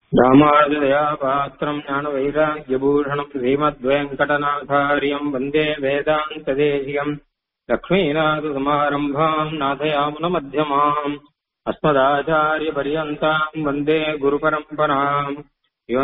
ராமானுஜதயா பாத்திரம் ஞான வைராக்கியபூஷணம் ஸ்ரீமத்வேங்கடநாதாரியம் வந்தே வேதாந்ததேசியம் லக்ஷ்மீநாதசமாரம்பாம் நாதயாமுனமத்தியமாம் अस्मदाचार्यपर्यन्ताम् वन्दे गुरुपरम्पराम् यो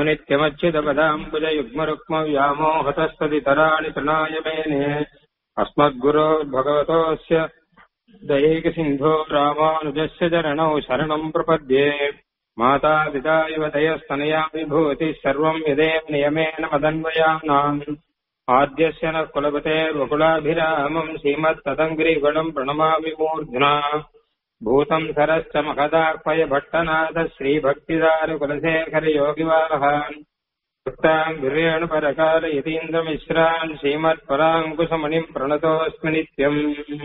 नित्यमच्युतपदाम्बुजयुग्मरुक्मव्यामोहतस्तदितराणि तृणाय मेने अस्मद्गुरोर्भगवतोऽस्य दैकसिन्धो रामानुजस्य चरणौ शरणम् प्रपद्ये मातापिता युवतयस्तनया विभूतिः सर्वम् यदेव नियमेन मदन्वयानाम् आद्यस्य न कुलपतेर्वकुलाभिरामम् श्रीमत्तदङ्ग्रिगुणम् प्रणमामि मूर्ध्ना भूतम् सरश्च महदार्पय भट्टनाथ श्रीभक्तिदारुकुलशेखर योगिवाहान् भक्ताम् गुरेणुपरकाल यतीन्द्रमिश्रान् श्रीमत्पराङ्कुशमणिम् प्रणतोऽस्मि नित्यम्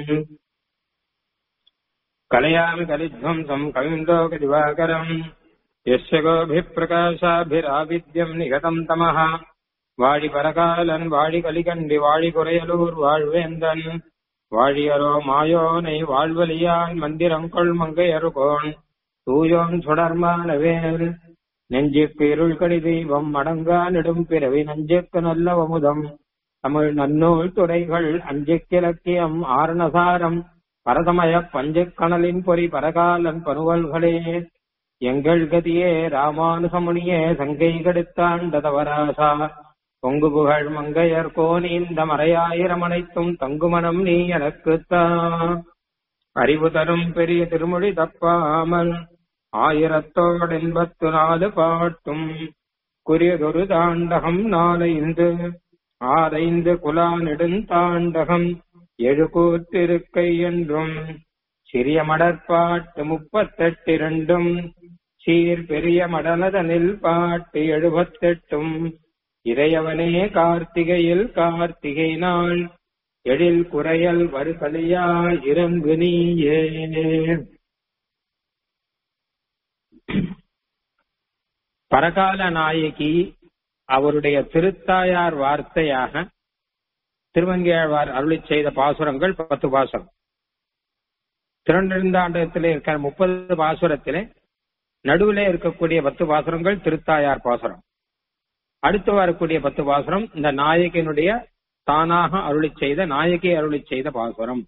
कलयामि कलिध्वंसम् कविम् लोकदिवाकरम् यस्य गोभिप्रकाशाभिराविद्यम् निगतम् तमः வாழிபரகாலன் வாழி கலிகண்டி வாழி குறையலூர் வாழ்வேந்தன் வாழியரோ மாயோனை வாழ்வலியான் மந்திரங்கொள் மங்கையருகோன் தூயோன் சுடர்மானவேல் நெஞ்சுக்கு இருள் கடி தெய்வம் அடங்கா நெடும் பிறவி நஞ்சுக்கு நல்ல அமுதம் தமிழ் நன்னூல் துறைகள் அஞ்சுக்கிலக்கியம் ஆரணசாரம் பரதமய பஞ்சுக்கணலின் பொறி பரகாலன் பனுவல்களே எங்கள் கதியே ராமானுசமுனியே சங்கை கெடுத்தாண்டதவராசா பொங்கு புகழ் மங்கையர் கோனி இந்த மறையாயிரம் அனைத்தும் தங்குமனம் நீ எனக்குத்தா அறிவு தரும் பெரிய திருமொழி தப்பாமல் ஆயிரத்தோடு எண்பத்து நாலு பாட்டும் குறியதொரு தாண்டகம் நாலைந்து ஆரைந்து குலா நெடுந்தாண்டகம் எழுகூத்திருக்கை என்றும் சிறிய மடற்பாட்டு முப்பத்தெட்டு இரண்டும் சீர் பெரிய மடலதனில் பாட்டு எழுபத்தெட்டும் இறையவனே கார்த்திகையில் கார்த்திகை நாள் எழில் குறையல் வருகலியா இறங்கு நீயே பரகால நாயகி அவருடைய திருத்தாயார் வார்த்தையாக திருவங்கியாழ்வார் அருளி செய்த பாசுரங்கள் பத்து பாசுரம் திருநெடுந்தாண்டத்திலே இருக்கிற முப்பது பாசுரத்திலே நடுவிலே இருக்கக்கூடிய பத்து பாசுரங்கள் திருத்தாயார் பாசுரம் அடுத்து வரக்கூடிய பத்து பாசுரம் இந்த நாயகனுடைய தானாக அருளி செய்த நாயகி அருளி செய்த பாசுரம்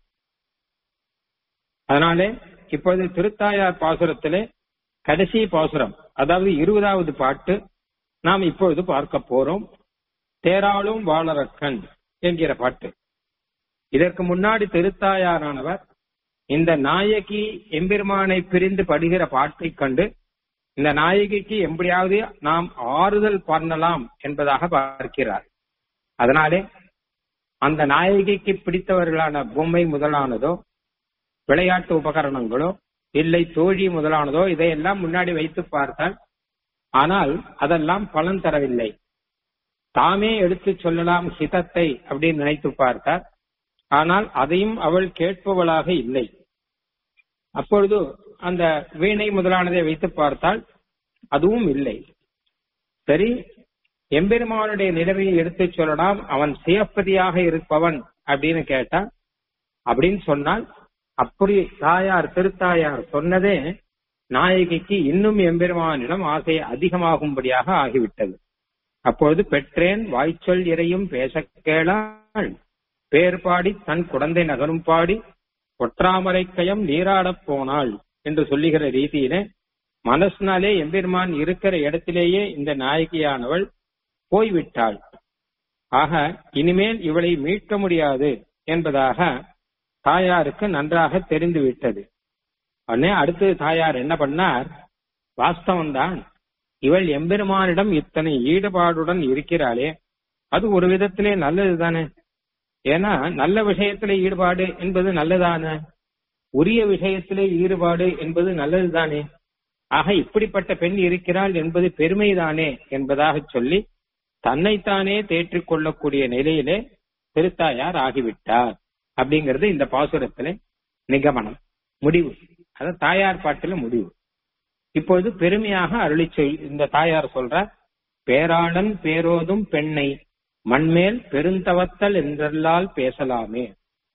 அதனாலே இப்பொழுது திருத்தாயார் பாசுரத்திலே கடைசி பாசுரம் அதாவது இருபதாவது பாட்டு நாம் இப்பொழுது பார்க்க போறோம் தேராளும் வாழறக்கன் என்கிற பாட்டு இதற்கு முன்னாடி திருத்தாயாரானவர் இந்த நாயகி எம்பெருமானை பிரிந்து படுகிற பாட்டை கண்டு இந்த நாயகிக்கு எப்படியாவது நாம் ஆறுதல் பண்ணலாம் என்பதாக பார்க்கிறார் அதனாலே அந்த நாயகிக்கு பிடித்தவர்களான பொம்மை முதலானதோ விளையாட்டு உபகரணங்களோ இல்லை தோழி முதலானதோ இதையெல்லாம் முன்னாடி வைத்து பார்த்தால் ஆனால் அதெல்லாம் பலன் தரவில்லை தாமே எடுத்து சொல்லலாம் ஹிதத்தை அப்படின்னு நினைத்து பார்த்தார் ஆனால் அதையும் அவள் கேட்பவளாக இல்லை அப்பொழுது அந்த வீணை முதலானதை வைத்து பார்த்தால் அதுவும் இல்லை சரி எம்பெருமானுடைய நிலைமையை எடுத்து சொல்லலாம் அவன் சிவப்பதியாக இருப்பவன் அப்படின்னு கேட்டா அப்படின்னு சொன்னால் அப்படி தாயார் திருத்தாயார் சொன்னதே நாயகிக்கு இன்னும் எம்பெருமானிடம் ஆசை அதிகமாகும்படியாக ஆகிவிட்டது அப்பொழுது பெற்றேன் வாய்ச்சொல் இறையும் பேச கேளாள் பேர் பாடி தன் குழந்தை நகரும் பாடி ஒற்றாமரை கயம் நீராடப் போனாள் என்று சொல்லுகிற ரீதியிலே மனசினாலே எம்பெருமான் இருக்கிற இடத்திலேயே இந்த நாயகியானவள் போய்விட்டாள் ஆக இனிமேல் இவளை மீட்க முடியாது என்பதாக தாயாருக்கு நன்றாக தெரிந்து விட்டது உடனே அடுத்து தாயார் என்ன பண்ணார் வாஸ்தவம்தான் இவள் எம்பெருமானிடம் இத்தனை ஈடுபாடுடன் இருக்கிறாளே அது ஒரு விதத்திலே நல்லது தானே ஏன்னா நல்ல விஷயத்திலே ஈடுபாடு என்பது நல்லதானே உரிய விஷயத்திலே ஈடுபாடு என்பது நல்லதுதானே ஆக இப்படிப்பட்ட பெண் இருக்கிறாள் என்பது பெருமைதானே என்பதாக சொல்லி தன்னைத்தானே தேற்றிக் கொள்ளக்கூடிய நிலையிலே திருத்தாயார் ஆகிவிட்டார் அப்படிங்கிறது இந்த பாசுரத்திலே நிகமனம் முடிவு அத தாயார் பாட்டில முடிவு இப்பொழுது பெருமையாக அருளி சொல் இந்த தாயார் சொல்றார் பேராளன் பேரோதும் பெண்ணை மண்மேல் பெருந்தவத்தல் என்றல்லால் பேசலாமே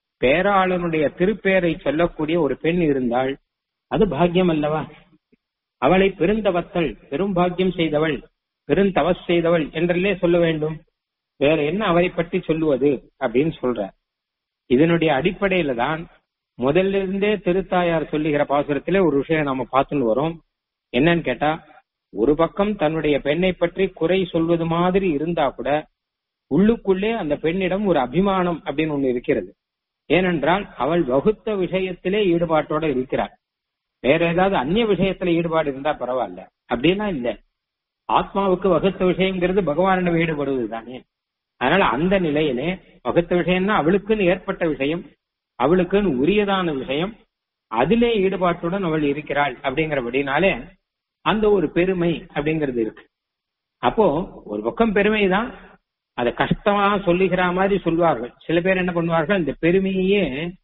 பேராளனுடைய திருப்பேரை சொல்லக்கூடிய ஒரு பெண் இருந்தால் அது பாக்கியம் அல்லவா அவளை பெருந்தவத்தள் பெரும்பாக்கியம் செய்தவள் பெருந்தவஸ் செய்தவள் என்றே சொல்ல வேண்டும் வேற என்ன அவரை பற்றி சொல்லுவது அப்படின்னு சொல்ற இதனுடைய அடிப்படையில தான் முதல்ல இருந்தே திருத்தாயார் சொல்லுகிற பாசுரத்திலே ஒரு விஷயம் நாம பார்த்துன்னு வரோம் என்னன்னு கேட்டா ஒரு பக்கம் தன்னுடைய பெண்ணை பற்றி குறை சொல்வது மாதிரி இருந்தா கூட உள்ளுக்குள்ளே அந்த பெண்ணிடம் ஒரு அபிமானம் அப்படின்னு ஒண்ணு இருக்கிறது ஏனென்றால் அவள் வகுத்த விஷயத்திலே ஈடுபாட்டோட இருக்கிறாள் வேற ஏதாவது அந்நிய விஷயத்துல ஈடுபாடு இருந்தா பரவாயில்ல அப்படிலாம் இல்ல ஆத்மாவுக்கு வகுத்த விஷயங்கிறது பகவானிடம் ஈடுபடுவது தானே அதனால அந்த நிலையிலே வகுத்த விஷயம்னா அவளுக்குன்னு ஏற்பட்ட விஷயம் அவளுக்குன்னு உரியதான விஷயம் அதிலே ஈடுபாட்டுடன் அவள் இருக்கிறாள் அப்படிங்கிறபடினாலே அந்த ஒரு பெருமை அப்படிங்கிறது இருக்கு அப்போ ஒரு பக்கம் பெருமை தான் அதை கஷ்டமா சொல்லிக்கிற மாதிரி சொல்லுவார்கள் சில பேர் என்ன பண்ணுவார்கள் இந்த பெருமையே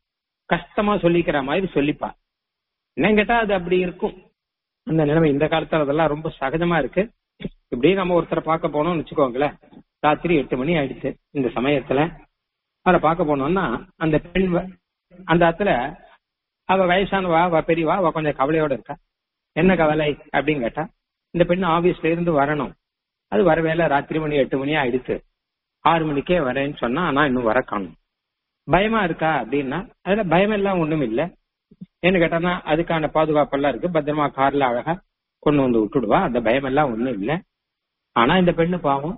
கஷ்டமா சொல்லிக்கிற மாதிரி சொல்லிப்பா என்னன்னு கேட்டா அது அப்படி இருக்கும் அந்த நிலைமை இந்த காலத்துல அதெல்லாம் ரொம்ப சகஜமா இருக்கு இப்படியே நம்ம ஒருத்தரை பார்க்க போனோம்னு வச்சுக்கோங்களேன் ராத்திரி எட்டு மணி ஆயிடுச்சு இந்த சமயத்துல அவரை பார்க்க போனோம்னா அந்த பெண் வ- அந்த இடத்துல அவ வயசானவா அவ பெரியவா அவ கொஞ்சம் கவலையோட இருக்கா என்ன கவலை அப்படின்னு கேட்டா இந்த பெண் ஆபீஸ்ல இருந்து வரணும் அது வர வேலை ராத்திரி மணி எட்டு மணி ஆயிடுச்சு ஆறு மணிக்கே வரேன்னு சொன்னா ஆனா இன்னும் வர காணும் பயமா இருக்கா அப்படின்னா அதுல பயம் எல்லாம் ஒண்ணும் இல்ல என்ன கேட்டானா அதுக்கான பாதுகாப்பெல்லாம் இருக்கு பத்திரமா கார்ல அழகா கொண்டு வந்து விட்டுடுவா அந்த பயம் எல்லாம் ஒண்ணும் இல்ல ஆனா இந்த பெண்ணு பாவம்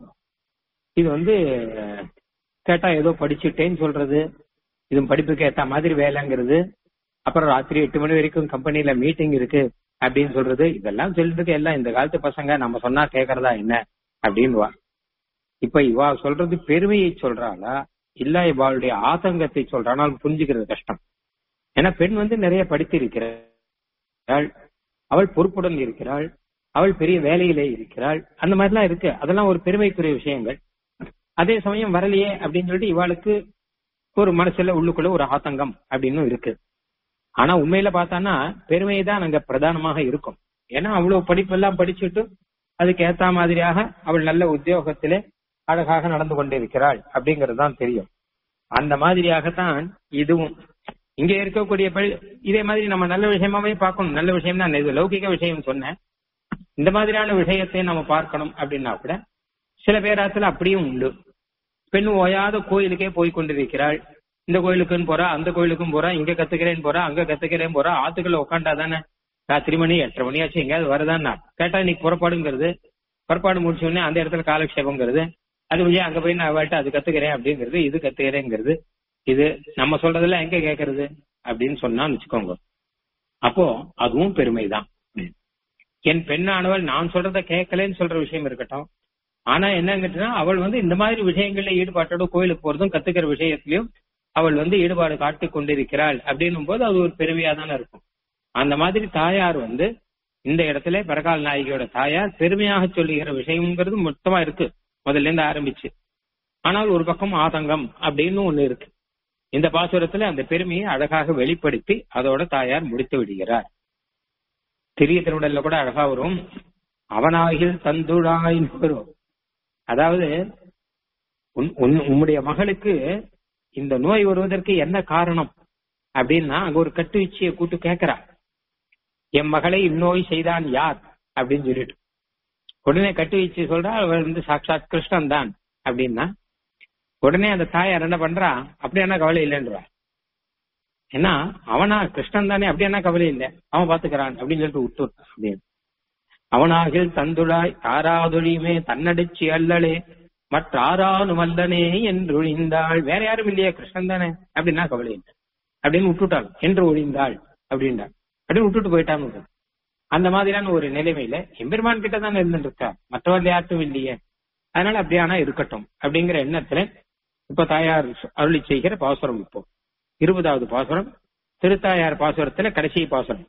இது வந்து அஹ், கேட்டா ஏதோ படிச்சுட்டேன்னு சொல்றது இது படிப்புக்கு ஏத்த மாதிரி வேலைங்கிறது அப்புறம் ராத்திரி எட்டு மணி வரைக்கும் கம்பெனில மீட்டிங் இருக்கு அப்படின்னு சொல்றது இதெல்லாம் சொல்லிட்டு இருக்க எல்லாம் இந்த காலத்து பசங்க நம்ம சொன்னா கேக்குறதா என்ன அப்படின்னுவா இப்ப இவா சொல்றது பெருமையை சொல்றாளா இல்ல இவாளுடைய ஆதங்கத்தை சொல்றானா புரிஞ்சுக்கிறது கஷ்டம் ஏன்னா பெண் வந்து நிறைய படித்திருக்கிறாள் அவள் பொறுப்புடன் இருக்கிறாள் அவள் பெரிய வேலையிலே இருக்கிறாள் அந்த மாதிரிலாம் இருக்கு அதெல்லாம் ஒரு பெருமைக்குரிய விஷயங்கள் அதே சமயம் வரலையே அப்படின்னு சொல்லிட்டு இவாளுக்கு ஒரு மனசுல உள்ளுக்குள்ள ஒரு ஆதங்கம் அப்படின்னு இருக்கு ஆனா உண்மையில பார்த்தானா பெருமை தான் அங்க பிரதானமாக இருக்கும் ஏன்னா அவ்வளவு படிப்பெல்லாம் படிச்சுட்டு அதுக்கு ஏத்த மாதிரியாக அவள் நல்ல உத்தியோகத்திலே அழகாக நடந்து கொண்டிருக்கிறாள் அப்படிங்கிறது தான் தெரியும் அந்த மாதிரியாகத்தான் இதுவும் இங்க இருக்கக்கூடிய பெண் இதே மாதிரி நம்ம நல்ல விஷயமாவே பார்க்கணும் நல்ல விஷயம் தான் இது லௌகிக விஷயம் சொன்னேன் இந்த மாதிரியான விஷயத்தை நம்ம பார்க்கணும் அப்படின்னா கூட சில பேராத்துல அப்படியும் உண்டு பெண் ஓயாத கோயிலுக்கே போய் கொண்டிருக்கிறாள் இந்த கோயிலுக்குன்னு போறா அந்த கோயிலுக்கும் போறா இங்க கத்துக்கிறேன்னு போறா அங்க கத்துக்கிறேன் போறா ஆத்துக்குள்ள உட்காண்டா தானே ராத்திரி மணி எட்டரை மணி ஆச்சு எங்கேயாவது வருதான்னா கேட்டா இன்னைக்கு புறப்பாடுங்கிறது புறப்பாடு முடிச்ச உடனே அந்த இடத்துல காலக்ஷேபங்கிறது அது முடிஞ்சு அங்க போய் நான் அவள்கிட்ட அது கத்துக்கிறேன் அப்படிங்கிறது இது கத்துக்கிறேங்கிறது இது நம்ம சொல்றதெல்லாம் எங்க கேக்குறது அப்படின்னு சொன்னான்னு வச்சுக்கோங்க அப்போ அதுவும் பெருமைதான் என் பெண்ணானவள் நான் சொல்றத கேட்கலன்னு சொல்ற விஷயம் இருக்கட்டும் ஆனா என்னங்கிட்டா அவள் வந்து இந்த மாதிரி விஷயங்கள்ல ஈடுபாட்டோட கோயிலுக்கு போறதும் கத்துக்கிற விஷயத்திலயும் அவள் வந்து ஈடுபாடு காட்டிக் கொண்டிருக்கிறாள் அப்படின்னும் போது அது ஒரு பெருமையா தானே இருக்கும் அந்த மாதிரி தாயார் வந்து இந்த இடத்துல பரகால் நாயகியோட தாயார் பெருமையாக சொல்லுகிற விஷயம்ங்கிறது மொத்தமா இருக்கு முதல்ல இருந்து ஆரம்பிச்சு ஆனால் ஒரு பக்கம் ஆதங்கம் அப்படின்னு ஒண்ணு இருக்கு இந்த பாசுரத்துல அந்த பெருமையை அழகாக வெளிப்படுத்தி அதோட தாயார் முடித்து விடுகிறார் திரிய திருடல்ல கூட அழகா வரும் அவனாகில் தந்துழாயின்னு வரும் அதாவது உன்- உன்- உன்னுடைய மகளுக்கு இந்த நோய் வருவதற்கு என்ன காரணம் அப்படின்னா அங்க ஒரு கட்டு வச்சிய கூட்டு கேக்குறா என் மகளை இந்நோய் செய்தான் யார் அப்படின்னு சொல்லிட்டு உடனே கட்டு வச்சு சொல்றா அவள் வந்து சாட்சாத் கிருஷ்ணன் தான் அப்படின்னா உடனே அந்த தாயார் என்ன பண்றா அப்படி என்ன கவலை இல்லைன்றா ஏன்னா அவனா கிருஷ்ணன் தானே அப்படி என்ன கவலை இல்லை அவன் பாத்துக்கிறான் அப்படின்னு சொல்லிட்டு விட்டு அப்படின்னு அவனாகில் தந்துழாய் தாராதொழியுமே தன்னடிச்சு அல்லலே மற்ற ஆறானும் அல்லனே என்று ஒழிந்தாள் வேற யாரும் இல்லையா கிருஷ்ணன் தானே அப்படின்னா கவலை இல்லை அப்படின்னு விட்டுட்டாள் என்று ஒழிந்தாள் அப்படின்றாள் அப்படின்னு விட்டுட்டு போயிட்டான்னு அந்த மாதிரியான ஒரு நிலைமையில எம்பெருமான் கிட்ட தானே இருந்துட்டு இருக்கா மற்றவர்கள் யார்ட்டும் இல்லையே அதனால அப்படியானா இருக்கட்டும் அப்படிங்கிற எண்ணத்துல இப்ப தாயார் அருளி செய்கிற பாசுரம் இப்போ இருபதாவது பாசுரம் திருத்தாயார் பாசுரத்துல கடைசி பாசுரம்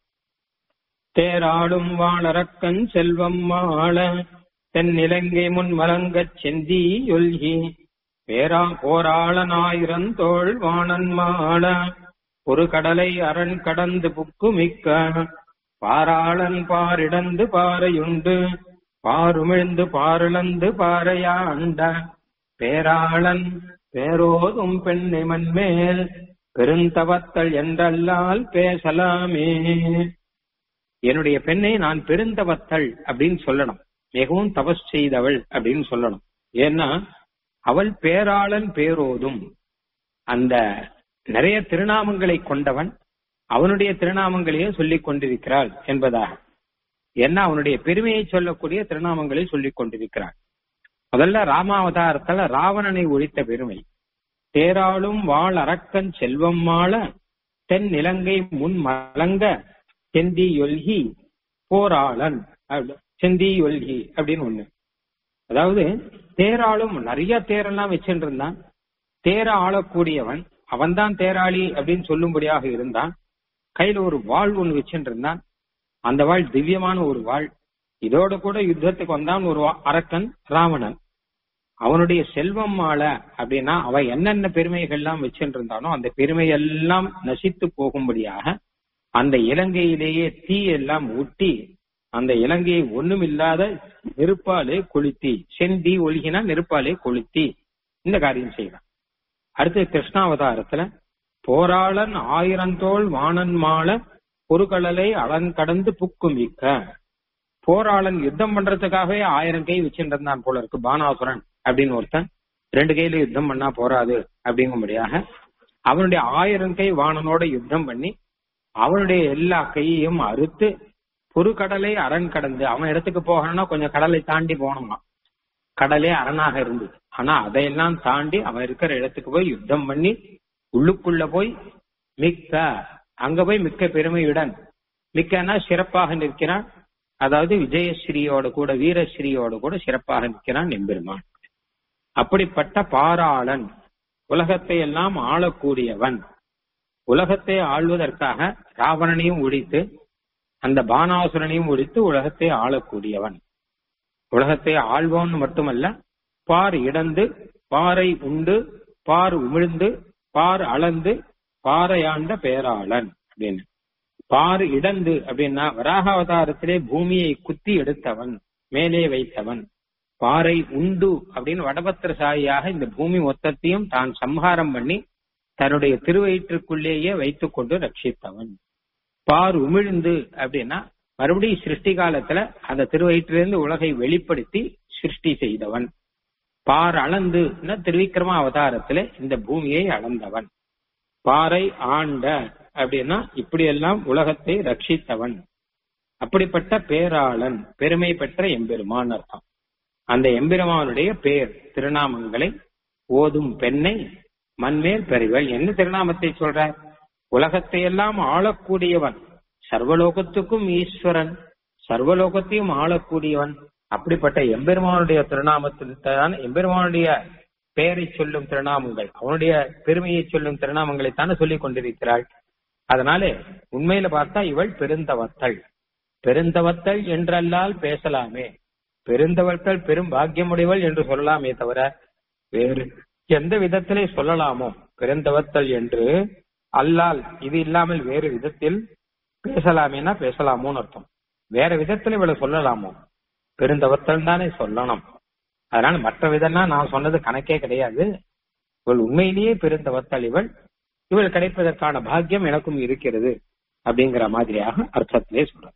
தேராடும் வாழறக்கன் செல்வம் மாள தென் நிலங்கை முன் மலங்கச் செந்தி ஒல்கி பேரா போராளனாயிரம் தோள் வாணன் மாள ஒரு கடலை அரண் கடந்து புக்கு மிக்க பாராளன் பாரிடந்து பாறையுண்டு பாருமிழ்ந்து பாரிழந்து பாறையாண்ட பேராளன் பேரோதும் பெண்ணை மண்மேல் பெருந்தவத்தல் என்றல்லால் பேசலாமே என்னுடைய பெண்ணை நான் பெருந்தவத்தள் அப்படின்னு சொல்லணும் மிகவும் தபஸ் செய்தவள் அப்படின்னு சொல்லணும் ஏன்னா அவள் பேராளன் பேரோதும் அந்த நிறைய திருநாமங்களை கொண்டவன் அவனுடைய திருநாமங்களையே சொல்லிக் கொண்டிருக்கிறாள் என்பதாக ஏன்னா அவனுடைய பெருமையை சொல்லக்கூடிய திருநாமங்களை சொல்லிக் கொண்டிருக்கிறாள் முதல்ல ராமாவதாரத்துல ராவணனை ஒழித்த பெருமை தேராளும் வாழ் அரக்கன் செல்வம் மாள தென் நிலங்கை முன் மலங்க செந்தி ஒல்கி போராளன் செந்தி ஒல்கி அப்படின்னு ஒண்ணு அதாவது தேராளும் நிறைய தேரெல்லாம் வச்சுட்டு இருந்தான் தேர ஆளக்கூடியவன் அவன்தான் தேராளி அப்படின்னு சொல்லும்படியாக இருந்தான் கையில ஒரு வாழ் ஒண்ணு வச்சுட்டு இருந்தான் அந்த வாழ் திவ்யமான ஒரு வாழ் இதோட கூட யுத்தத்துக்கு வந்தான் ஒரு அரக்கன் ராவணன் அவனுடைய செல்வம் மாள அப்படின்னா அவன் என்னென்ன பெருமைகள்லாம் வச்சுட்டு இருந்தானோ அந்த பெருமையெல்லாம் நசித்து போகும்படியாக அந்த இலங்கையிலேயே தீ எல்லாம் ஊட்டி அந்த இலங்கையை ஒண்ணுமில்லாத நெருப்பாலே கொளுத்தி செந்தி ஒழுகினா நெருப்பாலே கொளுத்தி இந்த காரியம் செய்யலாம் அடுத்து கிருஷ்ணாவதாரத்துல போராளன் ஆயிரந்தோள் வாணன் மாள பொருகடலை கடந்து புக்குமிக்க போராளன் யுத்தம் பண்றதுக்காகவே ஆயிரம் கை வச்சுட்டு இருந்தான் போல இருக்கு பானாசுரன் அப்படின்னு ஒருத்தன் ரெண்டு கையில யுத்தம் பண்ணா போறாது அப்படிங்கும்படியாக அவனுடைய ஆயிரம் கை வாணனோட யுத்தம் பண்ணி அவனுடைய எல்லா கையையும் அறுத்து பொருகடலை அரண் கடந்து அவன் இடத்துக்கு போகணும்னா கொஞ்சம் கடலை தாண்டி போனோமா கடலே அரணாக இருந்தது ஆனா அதையெல்லாம் தாண்டி அவன் இருக்கிற இடத்துக்கு போய் யுத்தம் பண்ணி உள்ளுக்குள்ள போய் மிக்க அங்க போய் மிக்க பெருமையுடன் மிக்கனா சிறப்பாக நிற்கிறான் அதாவது விஜயஸ்ரீயோட கூட வீரஸ்ரீயோட கூட சிறப்பாக நிற்கிறான் எம்பெருமான் அப்படிப்பட்ட பாராளன் உலகத்தை எல்லாம் ஆளக்கூடியவன் உலகத்தை ஆள்வதற்காக ராவணனையும் ஒழித்து அந்த பானாசுரனையும் ஒழித்து உலகத்தை ஆளக்கூடியவன் உலகத்தை ஆள்வோன் மட்டுமல்ல பார் இடந்து பாறை உண்டு பார் உமிழ்ந்து பார் அளந்து பாறையாண்ட பேராளன் அப்படின்னு பார் இடந்து அப்படின்னா வராக அவதாரத்திலே பூமியை குத்தி எடுத்தவன் மேலே வைத்தவன் பாறை உண்டு அப்படின்னு வடபத்திர சாயியாக இந்த பூமி மொத்தத்தையும் தான் சம்ஹாரம் பண்ணி தன்னுடைய திருவயிற்றுக்குள்ளேயே வைத்துக் கொண்டு ரட்சித்தவன் பார் உமிழ்ந்து அப்படின்னா மறுபடியும் சிருஷ்டி காலத்துல அந்த திருவயிற்றிலிருந்து உலகை வெளிப்படுத்தி சிருஷ்டி செய்தவன் பார் அளந்து திருவிக்கிரம அவதாரத்துல இந்த பூமியை அளந்தவன் பாறை ஆண்ட அப்படின்னா இப்படியெல்லாம் உலகத்தை ரட்சித்தவன் அப்படிப்பட்ட பேராளன் பெருமை பெற்ற எம்பெருமான் அர்த்தம் அந்த எம்பெருமானுடைய பேர் திருநாமங்களை ஓதும் பெண்ணை மண்மேல் பெறுவள் என்ன திருநாமத்தை சொல்றார் உலகத்தை எல்லாம் ஆளக்கூடியவன் சர்வலோகத்துக்கும் ஈஸ்வரன் சர்வலோகத்தையும் ஆளக்கூடியவன் அப்படிப்பட்ட எம்பெருமானுடைய திருநாமத்தில் எம்பெருமானுடைய பெயரை சொல்லும் திருநாமங்கள் அவனுடைய பெருமையை சொல்லும் திருநாமங்களை தானே சொல்லிக் கொண்டிருக்கிறாள் அதனாலே உண்மையில பார்த்தா இவள் பெருந்தவத்தள் பெருந்தவத்தள் என்றல்லால் பேசலாமே பெருந்தவர்கள் பெரும் பாக்கியமுடையவள் என்று சொல்லலாமே தவிர வேறு எந்த விதத்திலே சொல்லலாமோ பெருந்தவத்தல் என்று அல்லால் இது இல்லாமல் வேறு விதத்தில் பேசலாமேனா பேசலாமோன்னு அர்த்தம் வேற விதத்துல இவளை சொல்லலாமோ பெருந்தவத்தல் தானே சொல்லணும் அதனால மற்ற விதம்னா நான் சொன்னது கணக்கே கிடையாது இவள் உண்மையிலேயே பெருந்தவத்தல் இவள் இவள் கிடைப்பதற்கான பாக்கியம் எனக்கும் இருக்கிறது அப்படிங்கிற மாதிரியாக அர்த்தத்திலே சொல்ற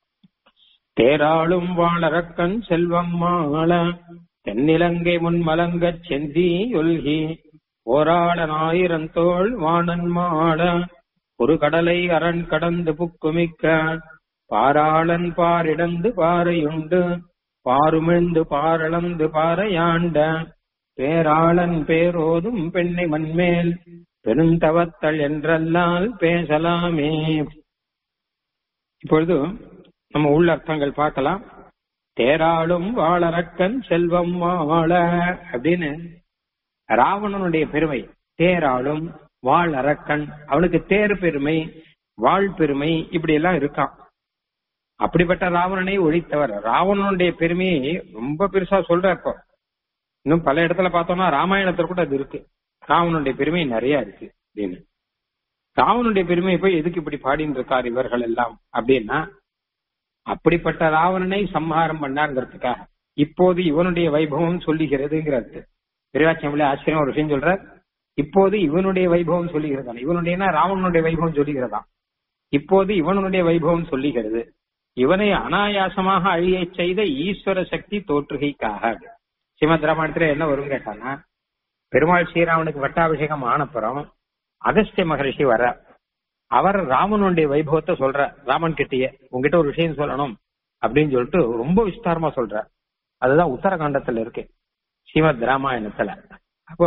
தேராளும் வாழறக்கன் செல்வம் மாள தென்னிலங்கை முன் மலங்கச் செந்தி ஒல்கி ஓராளன் ஆயிரம் தோள் வாணன் மாள ஒரு கடலை அரண் கடந்து புக்குமிக்க பாராளன் பாரிடந்து பாறையுண்டு பாருமிழ்ந்து பாரளந்து பாறையாண்ட பேராளன் பேரோதும் பெண்ணை மண்மேல் பெருந்தவத்தள் என்றல்லால் பேசலாமே இப்பொழுது நம்ம உள்ளர்த்தங்கள் பார்க்கலாம் தேராளும் வாழறக்கன் செல்வம் வாழ அப்படின்னு ராவணனுடைய பெருமை தேராளும் வாழ் அரக்கன் அவனுக்கு தேர் பெருமை வாழ் பெருமை இப்படி எல்லாம் இருக்கான் அப்படிப்பட்ட ராவணனை ஒழித்தவர் ராவணனுடைய பெருமையை ரொம்ப பெருசா சொல்ற இப்போ இன்னும் பல இடத்துல பார்த்தோம்னா ராமாயணத்துல கூட அது இருக்கு ராவணனுடைய பெருமை நிறைய இருக்கு அப்படின்னு ராவணனுடைய பெருமையை போய் எதுக்கு இப்படி பாடின்னு இருக்கார் இவர்கள் எல்லாம் அப்படின்னா அப்படிப்பட்ட ராவணனை சம்ஹாரம் பண்ணாங்கிறதுக்காக இப்போது இவனுடைய வைபவம் சொல்லுகிறதுங்கிறது விரிவாட்சியம்ல ஆச்சரியம் ஒரு விஷயம் சொல்ற இப்போது இவனுடைய வைபவம் சொல்லுகிறதா இவனுடைய ராவணனுடைய வைபவம் சொல்லுகிறதா இப்போது இவனுடைய வைபவம் சொல்லுகிறது இவனை அனாயாசமாக அழியச் செய்த ஈஸ்வர சக்தி தோற்றுகைக்காக ஸ்ரீமத் ராமாயணத்துல என்ன வரும் கேட்டானா பெருமாள் ஸ்ரீராமனுக்கு பட்டாபிஷேகம் ஆனப்புறம் அகஸ்திய மகரிஷி வர அவர் ராமனுடைய வைபவத்தை சொல்ற ராமன் கிட்டயே உங்ககிட்ட ஒரு விஷயம் சொல்லணும் அப்படின்னு சொல்லிட்டு ரொம்ப விஸ்தாரமா சொல்ற அதுதான் உத்தரகாண்டத்துல இருக்கு ஸ்ரீமத் ராமாயணத்துல அப்போ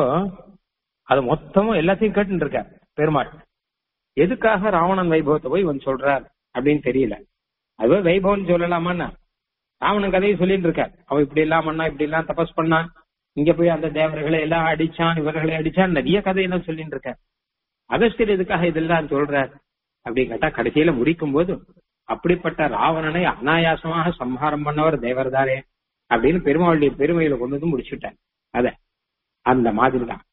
அது மொத்தமும் எல்லாத்தையும் கேட்டு இருக்க பெருமாள் எதுக்காக ராவணன் வைபவத்தை போய் இவன் சொல்றார் அப்படின்னு தெரியல அதுவே வைபவம் சொல்லலாமான்னா ராவணன் கதையை சொல்லிட்டு இருக்கார் அவன் இப்படி எல்லாம் பண்ணா இப்படி எல்லாம் தபஸ் பண்ணான் இங்க போய் அந்த தேவர்களை எல்லாம் அடிச்சான் இவர்களை அடிச்சான் நிறைய கதையெல்லாம் சொல்லிட்டு இருக்கார் அகஸ்தியர் எதுக்காக இதெல்லாம் சொல்றார் அப்படின்னு கேட்டா கடைசியில முடிக்கும் போது அப்படிப்பட்ட ராவணனை அனாயாசமாக சம்ஹாரம் பண்ணவர் தேவர்தாரே அப்படின்னு பெருமாளுடைய பெருமையில கொண்டு வந்து முடிச்சுட்டார் அத அந்த மாதிரி தான்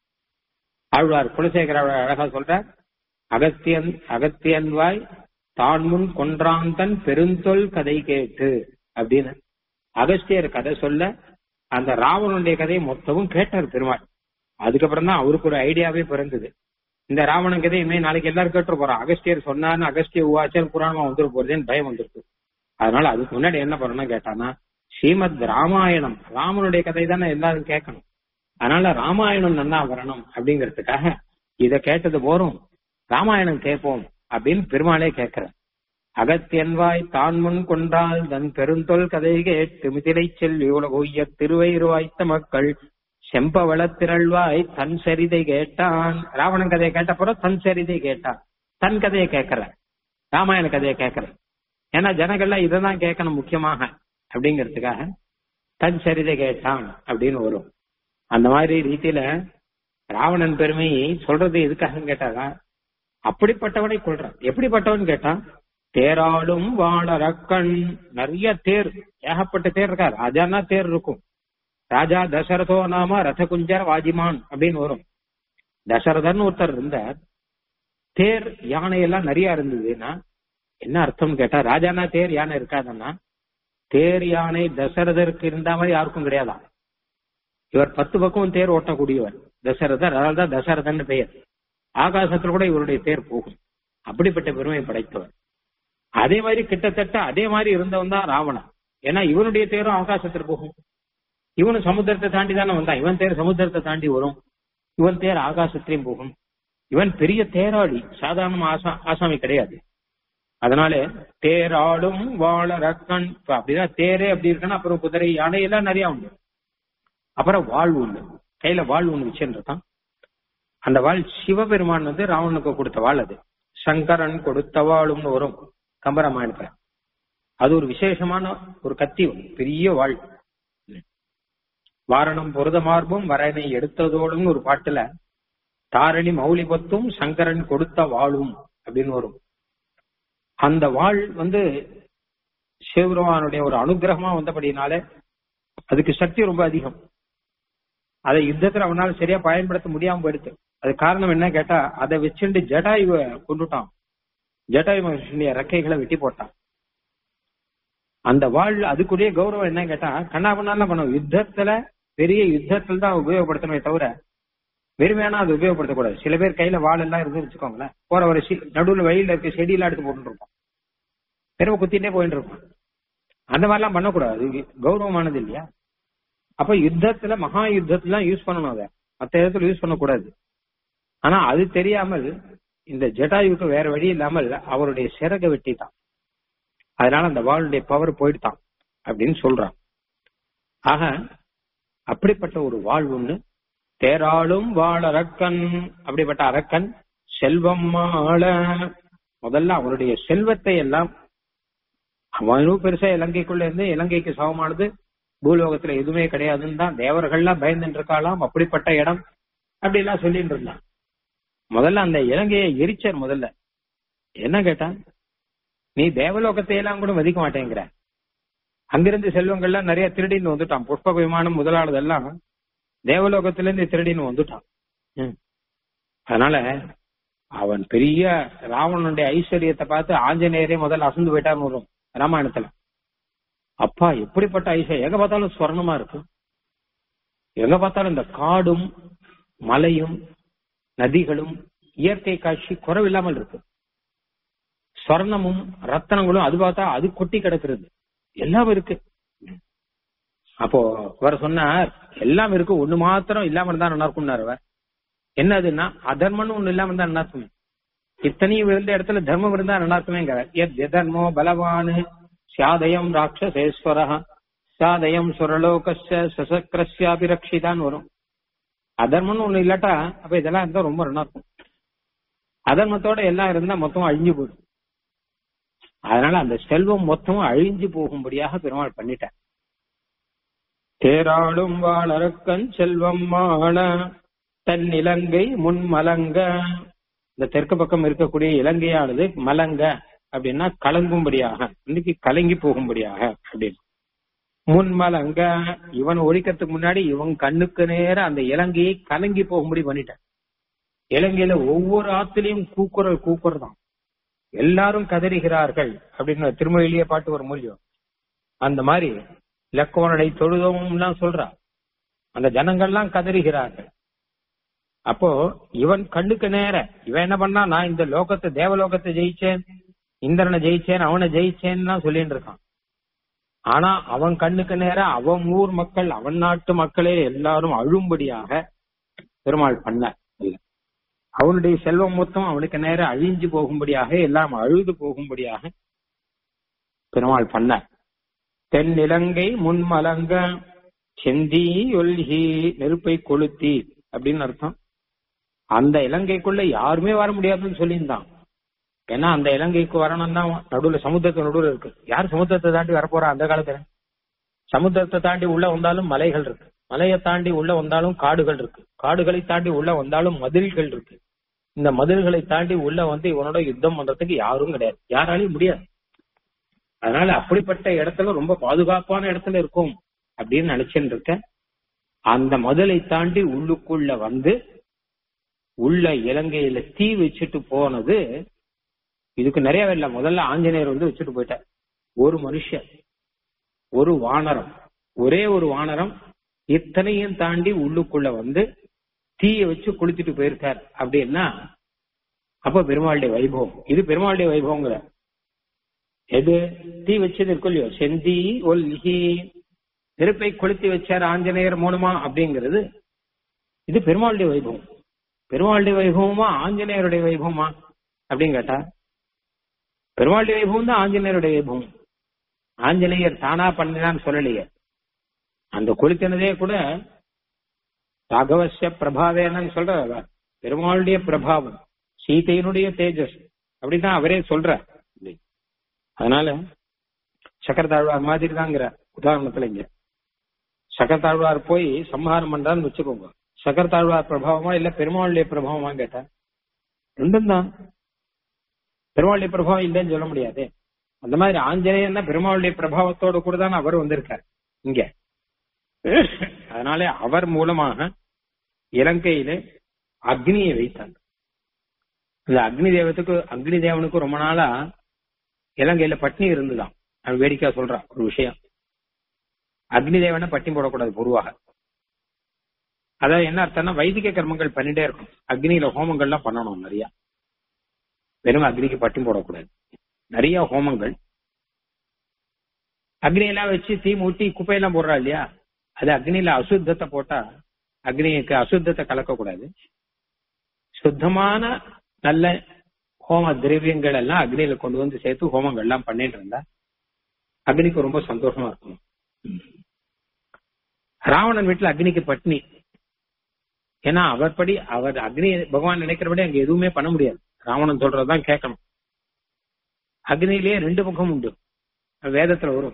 ஆழ்வார் குலசேகர அழகா சொல்றார் அகத்தியன் அகத்தியன் வாய் தான் முன் கொன்றாந்தன் பெருந்தொல் கதை கேட்டு அப்படின்னு அகஸ்தியர் கதை சொல்ல அந்த ராவணனுடைய கதையை மொத்தமும் கேட்டார் பெருமாள் அதுக்கப்புறம் தான் அவருக்கு ஒரு ஐடியாவே பிறந்தது இந்த ராவணன் கதை இனிமே நாளைக்கு எல்லாரும் கேட்டு போறோம் அகஸ்தியர் சொன்னார்னு அகஸ்திய உவாச்சல் புராணமா வந்துட போறதுன்னு பயம் வந்துருக்கு அதனால அதுக்கு முன்னாடி என்ன பண்ணணும் கேட்டானா ஸ்ரீமத் ராமாயணம் ராமனுடைய கதை தானே எல்லாரும் கேட்கணும் அதனால ராமாயணம் நன்னா வரணும் அப்படிங்கறதுக்காக இத கேட்டது போறோம் ராமாயணம் கேட்போம் அப்படின்னு பெருமாளே கேட்கிற அகத்தியன்வாய் தான் முன் கொன்றால் தன் பெருந்தொல் கதை கேட்டு மிதிலை செல்வி உலகொய்ய திருவயிறுவாய்த்த மக்கள் செம்பவள திரள்வாய் தன் சரிதை கேட்டான் ராவணன் கதையை கேட்டப்புறம் தன் சரிதை கேட்டான் தன் கதையை கேட்கிற ராமாயண கதையை கேட்கிற ஏன்னா ஜனங்கள்லாம் இதைதான் கேட்கணும் முக்கியமாக அப்படிங்கிறதுக்காக தன் சரிதை கேட்டான் அப்படின்னு வரும் அந்த மாதிரி ரீதியில ராவணன் பெருமையை சொல்றது எதுக்காக கேட்டாங்க அப்படிப்பட்டவனை கொள்றான் எப்படிப்பட்டவன் கேட்டான் தேராளும் வாழறக்கண் நிறைய தேர் ஏகப்பட்ட தேர் இருக்கா ராஜானா தேர் இருக்கும் ராஜா தசரதோ நாம ரதகுஞ்சர் வாஜிமான் அப்படின்னு வரும் தசரதன் ஒருத்தர் இருந்தார் தேர் யானை எல்லாம் நிறைய இருந்ததுன்னா என்ன அர்த்தம் கேட்டா ராஜானா தேர் யானை இருக்காதுன்னா தேர் யானை தசரதருக்கு இருந்த மாதிரி யாருக்கும் கிடையாதான் இவர் பத்து பக்கம் தேர் ஓட்டக்கூடியவர் தசரதர் அதனால தான் தசரதன் பெயர் ஆகாசத்துல கூட இவருடைய தேர் போகும் அப்படிப்பட்ட பெருமை படைத்தவர் அதே மாதிரி கிட்டத்தட்ட அதே மாதிரி இருந்தவன் தான் ராவணன் ஏன்னா இவனுடைய தேரும் ஆகாசத்துல போகும் இவனும் சமுத்திரத்தை தாண்டி தானே வந்தான் இவன் தேர் சமுத்திரத்தை தாண்டி வரும் இவன் தேர் ஆகாசத்திலையும் போகும் இவன் பெரிய தேராளி சாதாரண ஆசா ஆசாமி கிடையாது அதனால தேராளும் வாழ ரக்கன் இப்ப அப்படிதான் தேரே அப்படி இருக்குன்னா அப்புறம் குதிரை யானை எல்லாம் நிறைய உண்டு அப்புறம் வாழ் உண்டு கையில வாழ் ஒண்ணு வச்சுருக்கான் அந்த வாழ் சிவபெருமான் வந்து ராவணனுக்கு கொடுத்த வாழ் அது சங்கரன் கொடுத்த வாழும்னு வரும் கம்பராமாயணத்துல அது ஒரு விசேஷமான ஒரு கத்தி பெரிய வாழ் வாரணம் பொருத மார்பும் வரனை எடுத்ததோடும் ஒரு பாட்டுல தாரணி மௌலி பத்தும் சங்கரன் கொடுத்த வாழும் அப்படின்னு வரும் அந்த வாழ் வந்து சிவபெருமானுடைய ஒரு அனுகிரகமா வந்தபடினாலே அதுக்கு சக்தி ரொம்ப அதிகம் அதை யுத்தத்துல அவனால சரியா பயன்படுத்த முடியாம போயிடுச்சு அது காரணம் என்ன கேட்டா அதை வச்சுட்டு ஜடாயுவ கொண்டுட்டான் ஜடாயு மகர்ஷியுடைய ரெக்கைகளை வெட்டி போட்டான் அந்த வாழ் அதுக்குரிய கௌரவம் என்ன கேட்டா கண்ணாபண்ணாலாம் பண்ணும் யுத்தத்துல பெரிய யுத்தத்துல தான் உபயோகப்படுத்தணுமே தவிர வெறுமையான அதை உபயோகப்படுத்தக்கூடாது சில பேர் கையில வாள் எல்லாம் இருந்து வச்சுக்கோங்களேன் போற ஒரு நடுவுல வழியில இருக்க செடியெல்லாம் எடுத்து போட்டு இருப்போம் பெருமை குத்திட்டே போயிட்டு இருப்போம் அந்த மாதிரிலாம் பண்ணக்கூடாது கௌரவமானது இல்லையா அப்ப யுத்தத்துல மகா யுத்தத்துல யூஸ் பண்ணணும் அதை மத்த இடத்துல யூஸ் பண்ணக்கூடாது ஆனா அது தெரியாமல் இந்த ஜட்டாயுக்கு வேற வழி இல்லாமல் அவருடைய சிறக வெட்டிட்டான் அதனால அந்த வாளுடைய பவர் போயிட்டான் அப்படின்னு சொல்றான் ஆக அப்படிப்பட்ட ஒரு வாழ் ஒண்ணு தேராளும் வாழ் அரக்கன் அப்படிப்பட்ட அரக்கன் செல்வம் ஆள முதல்ல அவருடைய செல்வத்தை எல்லாம் அவனும் பெருசா இலங்கைக்குள்ள இருந்து இலங்கைக்கு சமமானது பூலோகத்துல எதுவுமே கிடையாதுன்னு தான் தேவர்கள்லாம் பயந்துட்டு இருக்காளாம் அப்படிப்பட்ட இடம் அப்படி எல்லாம் சொல்லிட்டு இருந்தான் முதல்ல அந்த இலங்கையை எரிச்சார் முதல்ல என்ன கேட்டான் நீ தேவலோகத்தை எல்லாம் கூட மதிக்க மாட்டேங்கிற அங்கிருந்து செல்வங்கள்லாம் நிறைய திருடின்னு வந்துட்டான் புஷ்ப விமானம் முதலானதெல்லாம் தேவலோகத்துல இருந்து திருடின்னு வந்துட்டான் அதனால அவன் பெரிய ராவணனுடைய ஐஸ்வர்யத்தை பார்த்து ஆஞ்சநேயரே முதல்ல அசந்து போயிட்டான்னு வரும் ராமாயணத்துல அப்பா எப்படிப்பட்ட ஐஸ்வர்யம் எங்க பார்த்தாலும் ஸ்வர்ணமா இருக்கு எங்க பார்த்தாலும் இந்த காடும் மலையும் நதிகளும் இயற்கை காட்சி குறைவில்லாமல் இருக்கு ஸ்வர்ணமும் ரத்தனங்களும் அது பார்த்தா அது கொட்டி கிடக்கிறது எல்லாம் இருக்கு அப்போ அவர் சொன்னார் எல்லாம் இருக்கு ஒண்ணு மாத்திரம் இல்லாம இருந்தா நல்லா இருக்கும்னாரு அவர் என்னதுன்னா அதர்மம்னு ஒண்ணு இல்லாம இருந்தா நல்லா இருக்குமே இத்தனையும் இருந்த இடத்துல தர்மம் இருந்தா நல்லா இருக்குமேங்கிறார் எத் எதர்மோ பலவானு சாதயம் ராட்சசேஸ்வர சாதயம் சுரலோகஸ்ய சசக்கரஸ்யாபி ரக்ஷிதான்னு வரும் அதர்மம்னு ஒண்ணு இல்லாட்டா அப்ப இதெல்லாம் இருந்தா ரொம்ப நல்லா இருக்கும் அதர்மத்தோட எல்லாம் இருந்தா மொத்தம் அழிஞ்சு போயிடும் அதனால அந்த செல்வம் மொத்தமும் அழிஞ்சு போகும்படியாக பெருமாள் பண்ணிட்டார் தேராளும் வாழறக்கன் செல்வம் மாள தன் இலங்கை முன் மலங்க இந்த தெற்கு பக்கம் இருக்கக்கூடிய இலங்கையானது மலங்க அப்படின்னா கலங்கும்படியாக இன்னைக்கு கலங்கி போகும்படியாக அப்படின்னு முன் மலங்க இவன் ஒழிக்கிறதுக்கு முன்னாடி இவன் கண்ணுக்கு நேர அந்த இலங்கையை கலங்கி போகும்படி பண்ணிட்டான் இலங்கையில ஒவ்வொரு ஆத்திலையும் கூக்குரல் கூக்குரல் தான் எல்லாரும் கதறுகிறார்கள் அப்படின்னு திருமொழியிலேயே பாட்டு ஒரு மூலியம் அந்த மாதிரி லக்கோனடை தொழுதவும் சொல்றா அந்த ஜனங்கள்லாம் கதறுகிறார்கள் அப்போ இவன் கண்ணுக்கு நேர இவன் என்ன பண்ணா நான் இந்த லோகத்தை தேவலோகத்தை ஜெயிச்சேன் இந்திரனை ஜெயிச்சேன் அவனை ஜெயிச்சேன்னு சொல்லிட்டு இருக்கான் ஆனா அவன் கண்ணுக்கு நேர அவன் ஊர் மக்கள் அவன் நாட்டு மக்களே எல்லாரும் அழும்படியாக பெருமாள் பண்ண அவனுடைய செல்வம் மொத்தம் அவனுக்கு நேர அழிஞ்சு போகும்படியாக எல்லாம் அழுது போகும்படியாக பெருமாள் பண்ண தென் இலங்கை முன்மலங்க செந்தி ஒல்கி நெருப்பை கொளுத்தி அப்படின்னு அர்த்தம் அந்த இலங்கைக்குள்ள யாருமே வர முடியாதுன்னு சொல்லியிருந்தான் ஏன்னா அந்த இலங்கைக்கு வரணும் தான் நடுவுல சமுத்திரத்து நடுவுல இருக்கு யார் சமுத்திரத்தை தாண்டி வரப்போறா அந்த காலத்துல சமுத்திரத்தை தாண்டி உள்ள வந்தாலும் மலைகள் இருக்கு மலையை தாண்டி உள்ள வந்தாலும் காடுகள் இருக்கு காடுகளை தாண்டி உள்ள வந்தாலும் மதில்கள் இருக்கு இந்த மதில்களை தாண்டி உள்ள வந்து இவனோட யுத்தம் பண்றதுக்கு யாரும் கிடையாது யாராலையும் முடியாது அதனால அப்படிப்பட்ட இடத்துல ரொம்ப பாதுகாப்பான இடத்துல இருக்கும் அப்படின்னு நினைச்சுட்டு இருக்க அந்த மதிலை தாண்டி உள்ளுக்குள்ள வந்து உள்ள இலங்கையில தீ வச்சுட்டு போனது இதுக்கு நிறைய இல்ல முதல்ல ஆஞ்சநேயர் வந்து வச்சுட்டு போயிட்டார் ஒரு மனுஷன் ஒரு வானரம் ஒரே ஒரு வானரம் இத்தனையும் தாண்டி உள்ளுக்குள்ள வந்து தீய வச்சு குளிச்சுட்டு போயிருக்கார் அப்படின்னா அப்ப பெருமாளுடைய வைபவம் இது பெருமாளுடைய வைபவங்கிற எது தீ வச்சது இருக்கும் இல்லையோ செந்தி ஒல்கி நெருப்பை கொளுத்தி வச்சார் ஆஞ்சநேயர் மூலமா அப்படிங்கிறது இது பெருமாளுடைய வைபவம் பெருமாளுடைய வைபவமா ஆஞ்சநேயருடைய வைபவமா அப்படின்னு கேட்டா பெருமாளுடைய வைபவம் தான் ஆஞ்சநேயருடைய வைபவம் ஆஞ்சநேயர் தானா பண்ணினான்னு சொல்லலையே அந்த கொளுத்தினதே கூட ராகவசிய பிரபாவேனன்னு சொல்ற பெருமாளுடைய பிரபாவம் சீதையினுடைய தேஜஸ் அப்படிதான் அவரே சொல்ற அதனால சக்கரத்தாழ்வார் மாதிரி தாங்கிற உதாரணத்துல இங்க சக்கரத்தாழ்வார் போய் சம்ஹாரம் பண்றான்னு வச்சுக்கோங்க சக்கரத்தாழ்வார் பிரபாவமா இல்ல பெருமாளுடைய பிரபாவமா கேட்டா ரெண்டும் தான் பெருமாளுடைய பிரபாவம் இல்லைன்னு சொல்ல முடியாது அந்த மாதிரி ஆஞ்சநேயன் பெருமாளுடைய பிரபாவத்தோட கூட தான் அவர் வந்திருக்கார் இங்க அதனால அவர் மூலமாக இலங்கையில அக்னியை வைத்தார் இந்த அக்னி தேவத்துக்கு அக்னி தேவனுக்கு ரொம்ப நாளா இலங்கையில பட்னி இருந்துதான் அது வேடிக்கையா சொல்றா ஒரு விஷயம் அக்னி தேவனை பட்டினி போடக்கூடாது பொதுவாக அதாவது என்ன அர்த்தம்னா வைதிக கர்மங்கள் பண்ணிட்டே இருக்கும் அக்னியில ஹோமங்கள்லாம் பண்ணணும் நிறைய வெறும் அக்னிக்கு பட்டினி போடக்கூடாது நிறைய ஹோமங்கள் அக்னியெல்லாம் வச்சு தீ மூட்டி குப்பையெல்லாம் போடுறா இல்லையா அது அக்னியில அசுத்தத்தை போட்டா அக்னிக்கு அசுத்தத்தை கலக்கக்கூடாது சுத்தமான நல்ல ஹோம திரவியங்கள் எல்லாம் அக்னியில கொண்டு வந்து சேர்த்து ஹோமங்கள் எல்லாம் பண்ணிட்டு இருந்தா அக்னிக்கு ரொம்ப சந்தோஷமா இருக்கும் ராவணன் வீட்டுல அக்னிக்கு பட்னி ஏன்னா அவர் படி அவர் அக்னி பகவான் நினைக்கிறபடி அங்க எதுவுமே பண்ண முடியாது ராவணன் சொல்றதுதான் கேட்கணும் அக்னியிலேயே ரெண்டு பக்கம் உண்டு வேதத்துல வரும்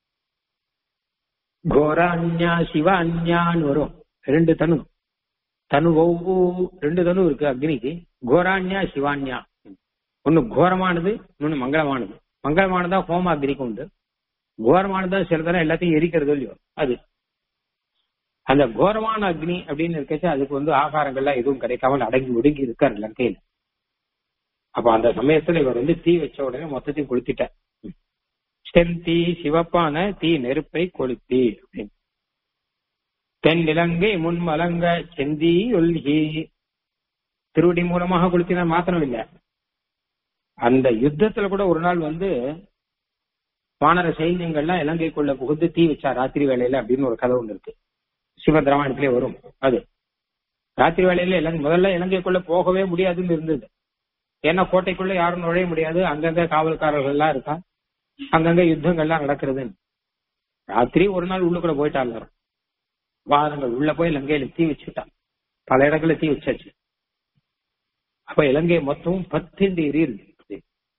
கோரான்யா சிவான்யான்னு வரும் ரெண்டு தனு தனு ஒவ்வொரு ரெண்டு தனு இருக்கு அக்னிக்கு கோரான்யா சிவான்யா ஒன்னு கோரமானது இன்னொன்னு மங்களமானது மங்களமானதா ஹோம அக்னிக்கு உண்டு கோரமானதா சில தரம் எல்லாத்தையும் எரிக்கிறது இல்லையோ அது அந்த கோரமான அக்னி அப்படின்னு இருக்கச்சு அதுக்கு வந்து ஆகாரங்கள்லாம் எதுவும் கிடைக்காமல் அடங்கி ஒடுங்கி இருக்காரு லங்கையில அப்ப அந்த சமயத்துல இவர் வந்து தீ வச்ச உடனே மொத்தத்தையும் கொளுத்திட்டார் செந்தீ சிவப்பான தீ நெருப்பை கொளுத்தி அப்படின்னு தென் இலங்கை முன்மலங்க செந்தி ஒல்கி திருவடி மூலமாக கொளுத்தினா மாத்திரம் இல்ல அந்த யுத்தத்துல கூட ஒரு நாள் வந்து வானர சைன்யங்கள்லாம் இலங்கைக்குள்ள புகுந்து தீ வச்சா ராத்திரி வேலையில அப்படின்னு ஒரு கதை ஒண்ணு இருக்கு சிவத் ராமாயணத்திலே வரும் அது ராத்திரி வேலையில இலங்கை முதல்ல இலங்கைக்குள்ள போகவே முடியாதுன்னு இருந்தது ஏன்னா கோட்டைக்குள்ள யாரும் நுழைய முடியாது அங்கங்க காவல்காரர்கள் எல்லாம் இருக்கா அங்கங்க யுத்தங்கள்லாம் நடக்கிறதுன்னு ராத்திரி ஒரு நாள் உள்ளுக்குள்ள போயிட்டாங்க வாரங்கள் உள்ள போய் இலங்கையில தீ வச்சுட்டான் பல இடங்கள்ல தீ வச்சாச்சு அப்ப இலங்கை மொத்தம் பத்து டிகிரி இருக்கு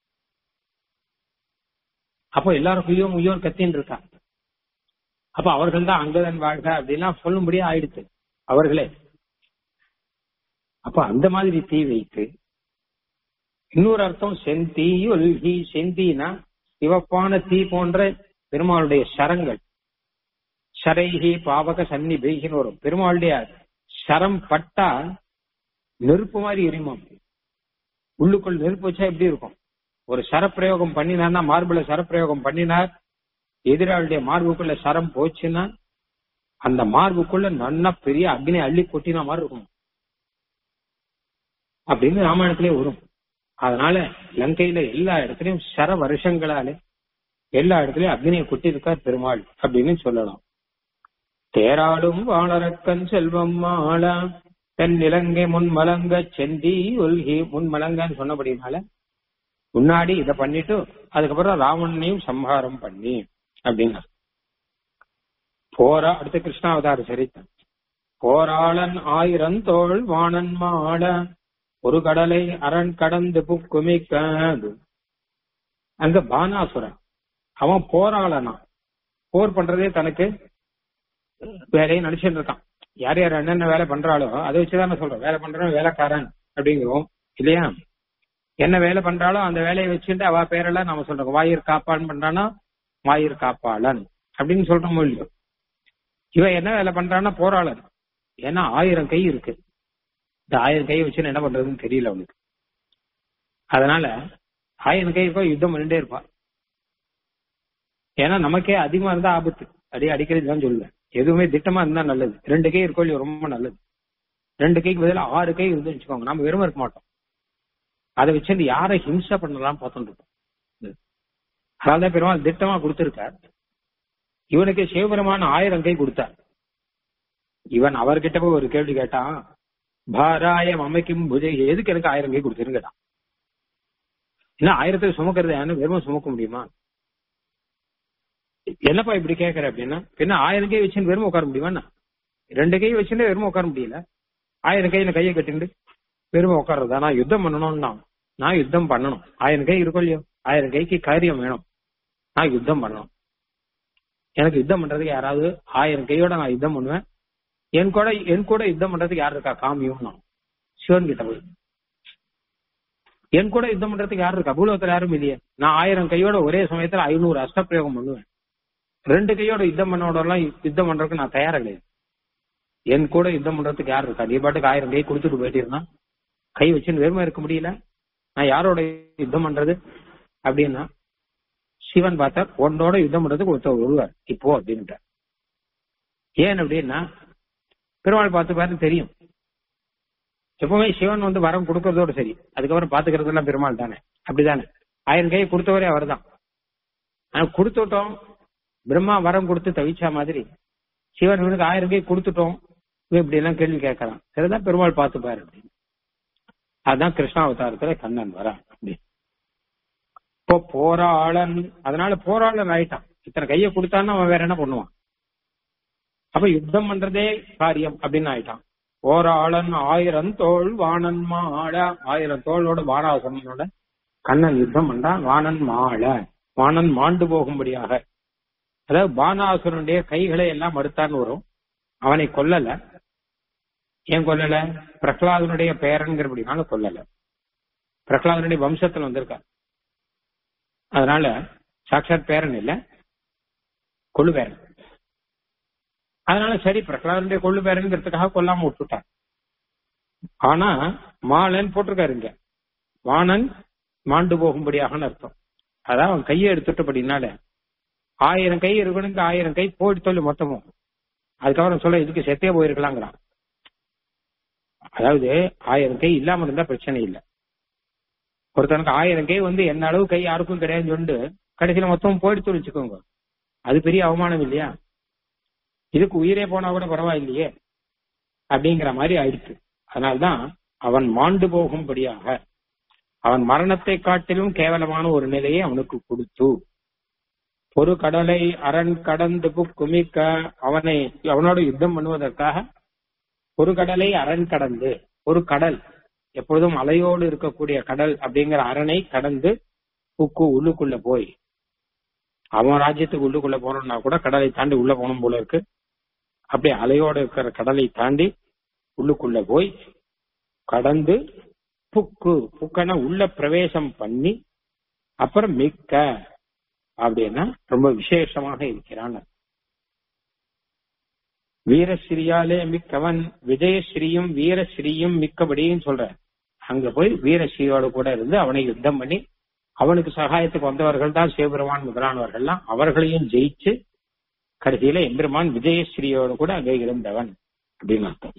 அப்போ எல்லாரும் குய்யோ முய்யோன்னு கத்தின்னு இருக்கா அப்ப அவர்கள் தான் அங்கதன் வாழ்க அப்படின்லாம் சொல்லும்படியா ஆயிடுச்சு அவர்களே அப்ப அந்த மாதிரி தீ வைத்து இன்னொரு அர்த்தம் செந்தி ஒல்கி செந்தினா சிவப்பான தீ போன்ற பெருமாளுடைய சரங்கள் சரைகி பாவக சன்னிபேகின்னு வரும் பெருமாளுடைய சரம் பட்டா நெருப்பு மாதிரி எரியுமாம் உள்ளுக்குள் நெருப்பு வச்சா எப்படி இருக்கும் ஒரு சரப்பிரயோகம் பண்ணினார்னா மார்புல சரப்பிரயோகம் பண்ணினார் எதிராளுடைய மார்புக்குள்ள சரம் போச்சுன்னா அந்த மார்புக்குள்ள நன்னா பெரிய அக்னி அள்ளி கொட்டின மாதிரி இருக்கும் அப்படின்னு ராமாயணத்திலே வரும் அதனால லங்கையில எல்லா இடத்துலயும் சர வருஷங்களாலே எல்லா இடத்துலயும் அக்னியை கொட்டியிருக்கார் பெருமாள் அப்படின்னு சொல்லலாம் தேராடும் வாழறக்கன் செல்வம் மாளா தென் இலங்கை முன்மலங்க செந்தி ஒல்கி முன்மலங்கன்னு சொன்னபடினால முன்னாடி இத பண்ணிட்டு அதுக்கப்புறம் ராவணனையும் சம்ஹாரம் பண்ணி அப்படின்னு போரா அடுத்த கிருஷ்ணாவதார சரித்தம் போராளன் ஆயிரம் தோள் வாணன் மாட ஒரு கடலை அரண் கடந்து புக்குமிக்க அங்க பானாசுரன் அவன் போராளனா போர் பண்றதே தனக்கு வேலையை நடிச்சுட்டு இருக்கான் யார் யார் என்னென்ன வேலை பண்றாளோ அதை வச்சுதான் சொல்றோம் வேலை பண்றவன் வேலைக்காரன் அப்படிங்கிறோம் இல்லையா என்ன வேலை பண்றாளோ அந்த வேலையை வச்சுட்டு அவ பேரெல்லாம் நாம சொல்றோம் வாயிர் காப்பாளன் பண்றானா வாயிர் காப்பாளன் அப்படின்னு சொல்றோமோ இல்லையோ இவன் என்ன வேலை பண்றான்னா போராளன் ஏன்னா ஆயிரம் கை இருக்கு இந்த ஆயிரம் கை வச்சு என்ன பண்றதுன்னு தெரியல அவனுக்கு அதனால ஆயிரம் கை இருக்கோ யுத்தம் பண்ணிட்டே இருப்பா ஏன்னா நமக்கே அதிகமா இருந்தா ஆபத்து அடி அடிக்கிறது தான் சொல்லுவேன் எதுவுமே திட்டமா இருந்தா நல்லது ரெண்டு கை இருக்கோ இல்லையோ ரொம்ப நல்லது ரெண்டு கைக்கு பதிலாக ஆறு கை இருந்து வச்சுக்கோங்க நம்ம வெறும் இருக்க மாட்டோம் அதை வச்சு யாரை ஹிம்சை பண்ணலாம் பார்த்துட்டு இருக்கோம் அதான் பெருமாள் திட்டமா கொடுத்திருக்கார் இவனுக்கு சிவபெருமான ஆயிரம் கை கொடுத்தார் இவன் அவர்கிட்ட போய் ஒரு கேள்வி கேட்டான் பாராயம் அமைக்கும் புஜை எதுக்கு எனக்கு ஆயிரம் கை கொடுத்துருன்னு கேட்டான் என்ன ஆயிரத்தை சுமக்கிறது யாரு வெறும் சுமக்க முடியுமா என்னப்பா இப்படி கேக்குற அப்படின்னா பின்ன ஆயிரம் கை வச்சுன்னு வெறும் உட்கார முடியுமா ரெண்டு கை வச்சுட்டு வெறும் உட்கார முடியல ஆயிரம் கையில கையை கட்டிண்டு வெறும் உட்கார்றதா நான் யுத்தம் பண்ணணும்னா நான் யுத்தம் பண்ணணும் ஆயிரம் கை இருக்கும் இல்லையோ ஆயிரம் கைக்கு காரியம் வேணும் நான் யுத்தம் பண்ணணும் எனக்கு யுத்தம் பண்றதுக்கு யாராவது ஆயிரம் கையோட நான் யுத்தம் பண்ணுவேன் என் கூட என் கூட யுத்தம் பண்றதுக்கு யார் இருக்கா காமியும் நான் சிவன் கிட்ட போய் என் கூட யுத்தம் பண்றதுக்கு யார் இருக்கா பூலோகத்துல யாரும் இல்லையே நான் ஆயிரம் கையோட ஒரே சமயத்துல ஐநூறு அஷ்டப்பிரயோகம் பண்ணுவேன் ரெண்டு கையோட யுத்தம் பண்ணோட எல்லாம் யுத்தம் பண்றதுக்கு நான் தயாரா கிடையாது என் கூட யுத்தம் பண்றதுக்கு யார் இருக்கா நீ பாட்டுக்கு ஆயிரம் கை கொடுத்துட்டு போயிட்டு இருந்தா கை வச்சுன்னு வெறுமை இருக்க முடியல நான் யாரோட யுத்தம் பண்றது அப்படின்னா சிவன் பார்த்தா உன்னோட யுத்தம் பண்றதுக்கு ஒருத்தர் வருவார் இப்போ அப்படின்ட்டார் ஏன் அப்படின்னா பெருமாள் பார்த்து பாரு தெரியும் எப்பவுமே சிவன் வந்து வரம் கொடுக்கறதோட சரி அதுக்கப்புறம் பாத்துக்கிறதெல்லாம் பெருமாள் தானே அப்படிதானே ஆயிரம் கையை கொடுத்தவரே அவர் தான் ஆனா கொடுத்துட்டோம் பிரம்மா வரம் கொடுத்து தவிச்சா மாதிரி சிவன் இவனுக்கு ஆயிரம் கை கொடுத்துட்டோம் இவன் இப்படி எல்லாம் கேள்வி கேட்கறான் சரிதான் பெருமாள் பார்த்துப்பாரு அப்படின்னு அதுதான் கிருஷ்ணாவதாரத்துல கண்ணன் வரான் அப்படி இப்போ போராளன் அதனால போராளன் ஆயிட்டான் இத்தனை கையை கொடுத்தான்னு அவன் வேற என்ன பண்ணுவான் அப்ப யுத்தம் பண்றதே காரியம் அப்படின்னு ஆயிட்டான் போராளன் ஆயிரம் தோல் வாணன் மாட ஆயிரம் தோளோட வானாசனோட கண்ணன் யுத்தம் பண்றான் வாணன் மாள வாணன் மாண்டு போகும்படியாக அதாவது பானாசுரனுடைய கைகளை எல்லாம் மறுத்தான்னு வரும் அவனை கொல்லல ஏன் கொல்லல பிரகலாதனுடைய பேரன்கிறபடினால கொல்லல பிரகலாதனுடைய வம்சத்துல வந்திருக்கார் அதனால சாட்சாத் பேரன் இல்ல கொள்ளு பேரன் அதனால சரி பிரகலாதனுடைய கொள்ளு பேரன்கிறதுக்காக கொல்லாம விட்டுட்டார் ஆனா மாலன் போட்டிருக்காரு இங்க வாணன் மாண்டு போகும்படியாக அர்த்தம் அதான் அவன் கையை எடுத்துட்டபடினால ஆயிரம் கை இருக்கணுங்க ஆயிரம் கை போயிட்டு சொல்லு மொத்தமும் அதுக்கப்புறம் சொல்ல இதுக்கு செத்தே போயிருக்கலாங்கிறான் அதாவது ஆயிரம் கை இல்லாம இருந்தா பிரச்சனை இல்லை ஒருத்தனுக்கு ஆயிரம் கை வந்து என்ன அளவு கை யாருக்கும் கிடையாதுன்னு சொல்லிட்டு கடைசியில மொத்தம் போயிடுத்து வச்சுக்கோங்க அது பெரிய அவமானம் இல்லையா இதுக்கு உயிரே போனா கூட பரவாயில்லையே அப்படிங்கிற மாதிரி ஆயிடுச்சு அதனால்தான் அவன் மாண்டு போகும்படியாக அவன் மரணத்தை காட்டிலும் கேவலமான ஒரு நிலையை அவனுக்கு கொடுத்து ஒரு கடலை அரண் கடந்து குமிக்க அவனை அவனோட யுத்தம் பண்ணுவதற்காக ஒரு கடலை அரண் கடந்து ஒரு கடல் எப்பொழுதும் அலையோடு இருக்கக்கூடிய கடல் அப்படிங்கிற அரணை கடந்து புக்கு உள்ளுக்குள்ள போய் அவன் ராஜ்யத்துக்கு உள்ளுக்குள்ள போனோம்னா கூட கடலை தாண்டி உள்ள போகணும் போல இருக்கு அப்படியே அலையோடு இருக்கிற கடலை தாண்டி உள்ளுக்குள்ள போய் கடந்து புக்கு புக்கன உள்ள பிரவேசம் பண்ணி அப்புறம் மிக்க அப்படின்னா ரொம்ப விசேஷமாக இருக்கிறான் வீரஸ்ரீயாலே மிக்கவன் விஜயஸ்ரீயும் வீரஸ்ரீயும் மிக்கபடியும் சொல்ற அங்க போய் வீரஸ்ரீயோட கூட இருந்து அவனை யுத்தம் பண்ணி அவனுக்கு சகாயத்துக்கு வந்தவர்கள் தான் சிவபெருமான் முதலானவர்கள்லாம் அவர்களையும் ஜெயிச்சு கடைசியில எம்பெருமான் விஜயஸ்ரீயோடு கூட அங்கே இருந்தவன் அப்படின்னு அர்த்தம்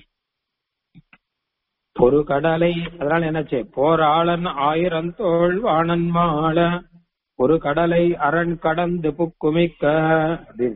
பொறு கடலை அதனால என்னாச்சு போராளன் ஆயிரம் தோல் வாணன் மாள ஒரு கடலை அரண் கடந்து புக்குமிக்க அப்படின்னு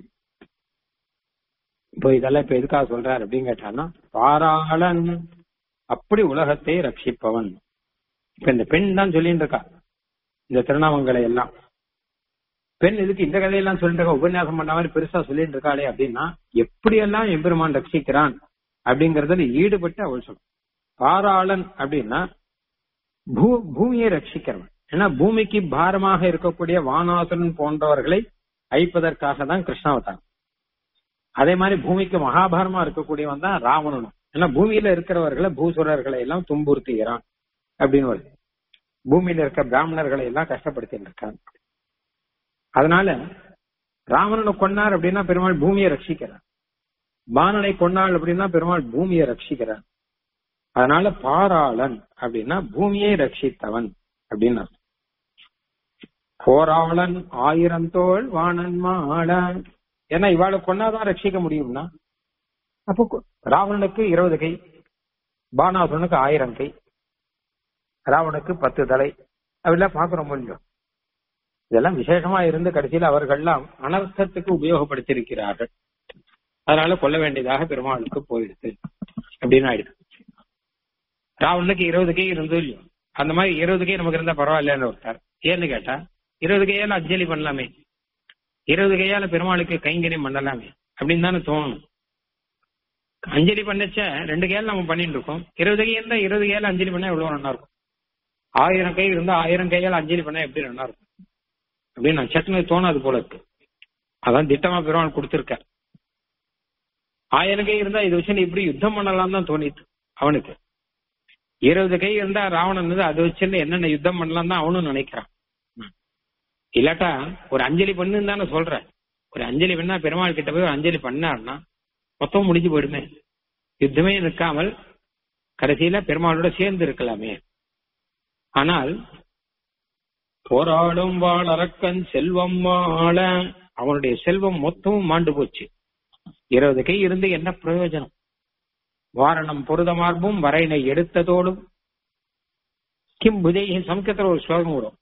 இப்போ இதெல்லாம் இப்ப எதுக்காக சொல்றாரு அப்படின்னு கேட்டான்னா பாராளன் அப்படி உலகத்தை ரட்சிப்பவன் இப்ப இந்த பெண் தான் சொல்லிட்டு இருக்கா இந்த திருநாமங்களை எல்லாம் பெண் இதுக்கு இந்த கதையெல்லாம் சொல்லிட்டு இருக்கா உபன்யாசம் பண்ண மாதிரி பெருசா சொல்லிட்டு இருக்காளே அப்படின்னா எப்படியெல்லாம் எம்பெருமான் ரட்சிக்கிறான் அப்படிங்கறதுல ஈடுபட்டு அவள் சொல்றான் பாராளன் அப்படின்னா பூ பூமியை ரட்சிக்கிறவன் ஏன்னா பூமிக்கு பாரமாக இருக்கக்கூடிய வானாசுரன் போன்றவர்களை அழிப்பதற்காக தான் கிருஷ்ணாவதாரம் அதே மாதிரி பூமிக்கு மகாபாரமா இருக்கக்கூடியவன் தான் ராவணனும் ஏன்னா பூமியில இருக்கிறவர்களை பூசுரர்களை எல்லாம் துன்புறுத்துகிறான் அப்படின்னு வருது பூமியில இருக்க பிராமணர்களை எல்லாம் கஷ்டப்படுத்திட்டு இருக்கான் அதனால ராவணனை கொன்னார் அப்படின்னா பெருமாள் பூமியை ரட்சிக்கிறார் பானனை கொன்னாள் அப்படின்னா பெருமாள் பூமியை ரட்சிக்கிறார் அதனால பாராளன் அப்படின்னா பூமியை ரட்சித்தவன் அப்படின்னு அர்த்தம் போராளன் ஆயிரம் தோல் வாணன் மாளன் ஏன்னா இவாளை கொன்னாதான் ரட்சிக்க முடியும்னா அப்போ ராவணனுக்கு இருபது கை பானாசுரனுக்கு ஆயிரம் கை ராவனுக்கு பத்து தலை அப்படிலாம் பாக்குறோம் முடியும் இதெல்லாம் விசேஷமா இருந்து கடைசியில் அவர்கள்லாம் அனர்த்தத்துக்கு உபயோகப்படுத்தியிருக்கிறார்கள் அதனால கொல்ல வேண்டியதாக பெருமாளுக்கு போயிடுது அப்படின்னு ஆயிடுது ராவணனுக்கு இருபது கை இருந்தது இல்லையோ அந்த மாதிரி இருபது கை நமக்கு இருந்தா பரவாயில்லன்னு ஒருத்தார் ஏன்னு கேட்டா இருபது கையால அஞ்சலி பண்ணலாமே இருபது கையால பெருமாளுக்கு கைங்கரியம் பண்ணலாமே அப்படின்னு தானே தோணும் அஞ்சலி பண்ணச்ச ரெண்டு கையால நம்ம பண்ணிட்டு இருக்கோம் இருபது கை இருந்தா இருபது கையால அஞ்சலி பண்ணா எவ்வளவு நல்லா இருக்கும் ஆயிரம் கை இருந்தா ஆயிரம் கையால அஞ்சலி பண்ணா எப்படி நல்லா இருக்கும் அப்படின்னு நான் சட்டுன்னு தோணாது போல இருக்கு அதான் திட்டமா பெருமாள் கொடுத்திருக்கார் ஆயிரம் கை இருந்தா இதை வச்சு நீ இப்படி யுத்தம் பண்ணலாம் தான் தோணிட்டு அவனுக்கு இருபது கை இருந்தா ராவணன் வந்து அதை வச்சு என்னென்ன யுத்தம் பண்ணலாம் தான் அவனும் நினைக்கிறான் இல்லாட்டா ஒரு அஞ்சலி பண்ணுன்னு தானே சொல்ற ஒரு அஞ்சலி பண்ணா பெருமாள் கிட்ட போய் ஒரு அஞ்சலி பண்ணாருன்னா மொத்தம் முடிஞ்சு போயிடுமே யுத்தமே நிற்காமல் கடைசியில பெருமாளோட சேர்ந்து இருக்கலாமே ஆனால் போராடும் வாழ் அரக்கன் செல்வம் வாழ அவனுடைய செல்வம் மொத்தமும் மாண்டு போச்சு இருபது கை இருந்து என்ன பிரயோஜனம் வாரணம் பொருத மார்பும் வரைனை எடுத்ததோடும் கிம் புதை சமஸ்கிருதத்துல ஒரு ஸ்லோகம் வரும்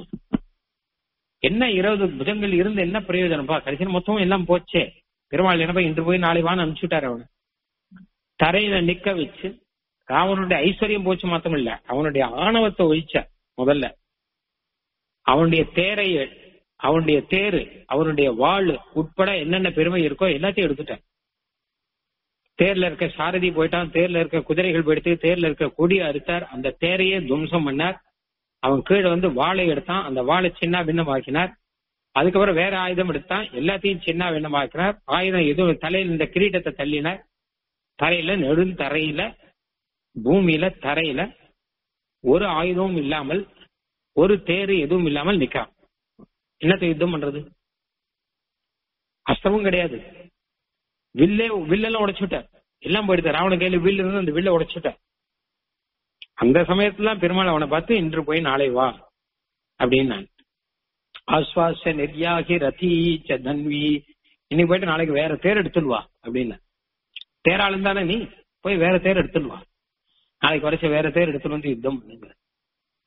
என்ன இருபது புஜங்கள் இருந்து என்ன பிரயோஜனம்ப்பா கடைசியில் மொத்தம் எல்லாம் போச்சே பெருமாள் என்ன இன்று போய் நாளை வான்னு அனுப்பிச்சுட்டாரு அவனை தரையில நிக்க வச்சு ராவனுடைய ஐஸ்வர்யம் போச்சு மாத்தம் இல்ல அவனுடைய ஆணவத்தை ஒழிச்ச முதல்ல அவனுடைய தேரை அவனுடைய தேரு அவனுடைய வாழ் உட்பட என்னென்ன பெருமை இருக்கோ எல்லாத்தையும் எடுத்துட்டான் தேர்ல இருக்க சாரதி போயிட்டான் தேர்ல இருக்க குதிரைகள் போயிடுத்து தேர்ல இருக்க கொடியை அறுத்தார் அந்த தேரையே துவம்சம் பண்ணார் அவன் கீழே வந்து வாழை எடுத்தான் அந்த வாழை சின்ன பின்னமாக்கினார் அதுக்கப்புறம் வேற ஆயுதம் எடுத்தான் எல்லாத்தையும் சின்ன பின்னமாக்கினார் ஆயுதம் எதுவும் தலையில இந்த கிரீட்டத்தை தள்ளினார் தரையில நெடுந்தரையில பூமியில தரையில ஒரு ஆயுதமும் இல்லாமல் ஒரு தேரு எதுவும் இல்லாமல் நிக்கிறான் என்னத்தை யுத்தம் பண்றது அஸ்தமும் கிடையாது வில்லே வில்லெல்லாம் உடைச்சுட்டார் எல்லாம் போயிடுது ராவண கையில வில் இருந்து அந்த வில்ல உடைச்சுட்டார் அந்த சமயத்துல பெருமாள் அவனை பார்த்து இன்று போய் நாளை வா அப்படின்னு நான் ஆஸ்வாச நெர்யாகி ரதி தன்வி இன்னைக்கு போயிட்டு நாளைக்கு வேற தேர் எடுத்துட்டு வா அப்படின்னு தேராளும் தானே நீ போய் வேற தேர் எடுத்துட்டு வா நாளைக்கு வரைச்ச வேற தேர் எடுத்துட்டு வந்து யுத்தம் பண்ணுங்க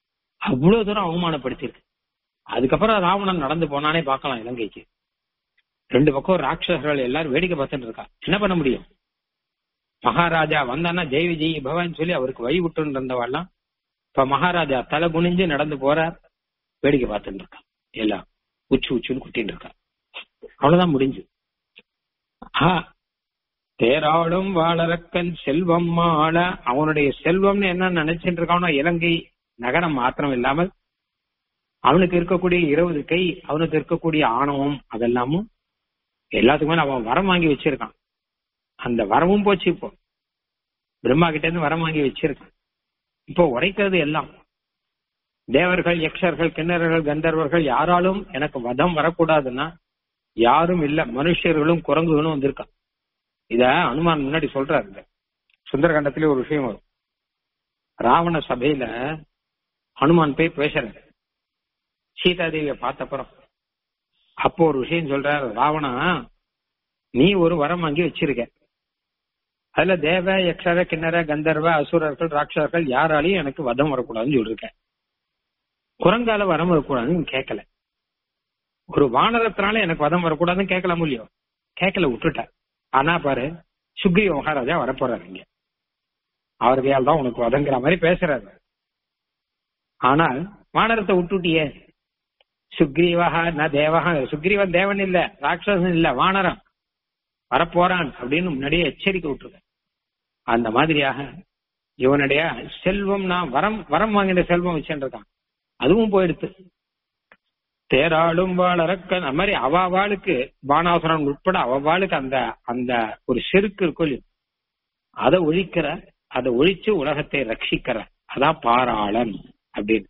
அவ்வளவு தூரம் அவமானப்படுத்தியிருக்கு அதுக்கப்புறம் ராவணன் நடந்து போனானே பார்க்கலாம் இலங்கைக்கு ரெண்டு பக்கம் ராட்சசர்கள் எல்லாரும் வேடிக்கை பார்த்துட்டு இருக்கா என்ன பண்ண முடியும் மகாராஜா வந்தான்னா ஜெய் விஜய் பவான்னு சொல்லி அவருக்கு வழி விட்டு இருந்தவாள்லாம் இப்ப மகாராஜா தலை குனிஞ்சு நடந்து போறார் வேடிக்கை பார்த்துட்டு இருக்கா எல்லாம் உச்சு உச்சுன்னு குட்டின்னு இருக்கா அவ்வளவுதான் முடிஞ்சு ஆ, தேராளும் வாழறக்கன் செல்வம் மாள அவனுடைய செல்வம்னு என்ன நினைச்சிட்டு இருக்கானோ இலங்கை நகரம் மாத்திரம் இல்லாமல் அவனுக்கு இருக்கக்கூடிய இருபது கை அவனுக்கு இருக்கக்கூடிய ஆணவம் அதெல்லாமும் எல்லாத்துக்குமே அவன் வரம் வாங்கி வச்சிருக்கான் அந்த வரமும் போச்சு இப்போ பிரம்மா கிட்ட இருந்து வரம் வாங்கி வச்சிருக்கான் இப்போ உரைக்கிறது எல்லாம் தேவர்கள் யக்ஷர்கள் கிண்ணறர்கள் கந்தர்வர்கள் யாராலும் எனக்கு வதம் வரக்கூடாதுன்னா யாரும் இல்ல மனுஷர்களும் குரங்குகளும் வந்திருக்கான் இத அனுமான் முன்னாடி சொல்றாரு இங்க. சுந்தரகாண்டத்திலே ஒரு விஷயம் வரும் ராவண சபையில ஹனுமான் போய் பேசுறாரு சீதாதேவியை பார்த்தப்புறம் அப்போ ஒரு விஷயம் சொல்றாரு ராவணா நீ ஒரு வரம் வாங்கி வச்சிருக்க அதுல தேவ யக்ஷர கிண்ணற கந்தர்வ அசுரர்கள் ராட்சசர்கள் யாராலையும் எனக்கு வதம் வரக்கூடாதுன்னு சொல்லிருக்க குரங்கால வரம் வரக்கூடாதுன்னு கேட்கல ஒரு வானரத்தினால எனக்கு வதம் வரக்கூடாதுன்னு கேட்கல முடியும் கேட்கல விட்டுட்டேன் ஆனா பாரு சுக்ரீவ மகாராஜா வரப்போறாரு இங்க அவர் கையால் தான் உனக்கு வதங்குற மாதிரி பேசுறாரு ஆனால் வானரத்தை விட்டுட்டியே சுக்ரீவஹா ந தேவஹா சுக்ரீவன் தேவன் இல்ல ராட்சசன் இல்ல வானரம் வரப்போறான் அப்படின்னு முன்னாடியே எச்சரிக்கை விட்டுருக்க அந்த மாதிரியாக இவனுடைய செல்வம் நான் வரம் வரம் வாங்கின செல்வம் வச்சுருக்கான் அதுவும் போயிடுத்து தேராளும் வாழறக்க அந்த மாதிரி அவாவாளுக்கு பானாசுரன் உட்பட அவாளுக்கு அந்த அந்த ஒரு செருக்கு இருக்கும் அதை ஒழிக்கிற அதை ஒழிச்சு உலகத்தை ரட்சிக்கிற அதான் பாராளன் அப்படின்னு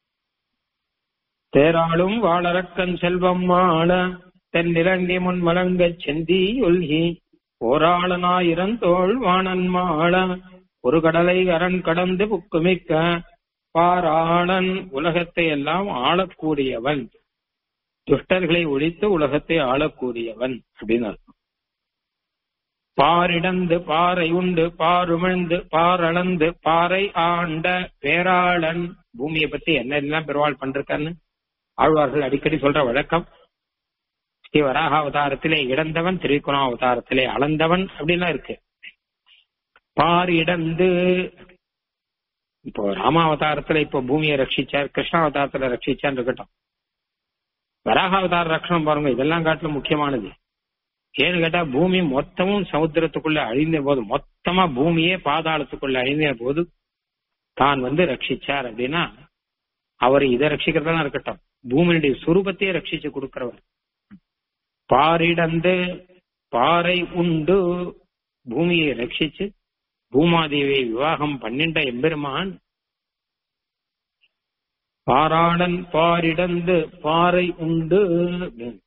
தேராளும் வாழறக்கன் செல்வம் மாள தென் நிலங்கி முன் மலங்கச் செந்தி ஒல்கி போராளனாயிரம் தோள் வாணன் மாள ஒரு கடலை அரண் கடந்து புக்குமிக்க பாராளன் உலகத்தை எல்லாம் ஆளக்கூடியவன் துஷ்டர்களை ஒழித்து உலகத்தை ஆளக்கூடியவன் அப்படின்னு அர்த்தம் பாரிடந்து பாறை உண்டு பாருமிழ்ந்து பாரளந்து பாறை ஆண்ட பேராளன் பூமியை பத்தி என்ன எல்லாம் பெருவாள் பண்றான்னு ஆழ்வார்கள் அடிக்கடி சொல்ற வழக்கம் ஸ்ரீ வராக அவதாரத்திலே இடந்தவன் திரிகுணா அவதாரத்திலே அளந்தவன் அப்படின்லாம் இருக்கு பார் இடந்து இப்போ ராமாவதாரத்துல இப்போ பூமியை ரட்சிச்சார் கிருஷ்ணாவதாரத்துல ரட்சிச்சான்னு இருக்கட்டும் வராகாவதார ரட்சணம் பாருங்க இதெல்லாம் காட்டிலும் முக்கியமானது ஏன்னு கேட்டா பூமி மொத்தமும் சமுத்திரத்துக்குள்ள அழிந்த போது மொத்தமா பூமியே பாதாளத்துக்குள்ள அழிந்த போது தான் வந்து ரட்சிச்சார் அப்படின்னா அவர் இதை ரட்சிக்கிறதா இருக்கட்டும் பூமியினுடைய சுரூபத்தையே ரட்சிச்சு கொடுக்கிறவர் பாரிடந்து பாறை உண்டு பூமியை ரட்சிச்சு பூமாதேவியை விவாகம் பன்னிண்ட எம்பெருமான் பாராடன் பாரிடந்து பாறை உண்டு அப்படின்னு.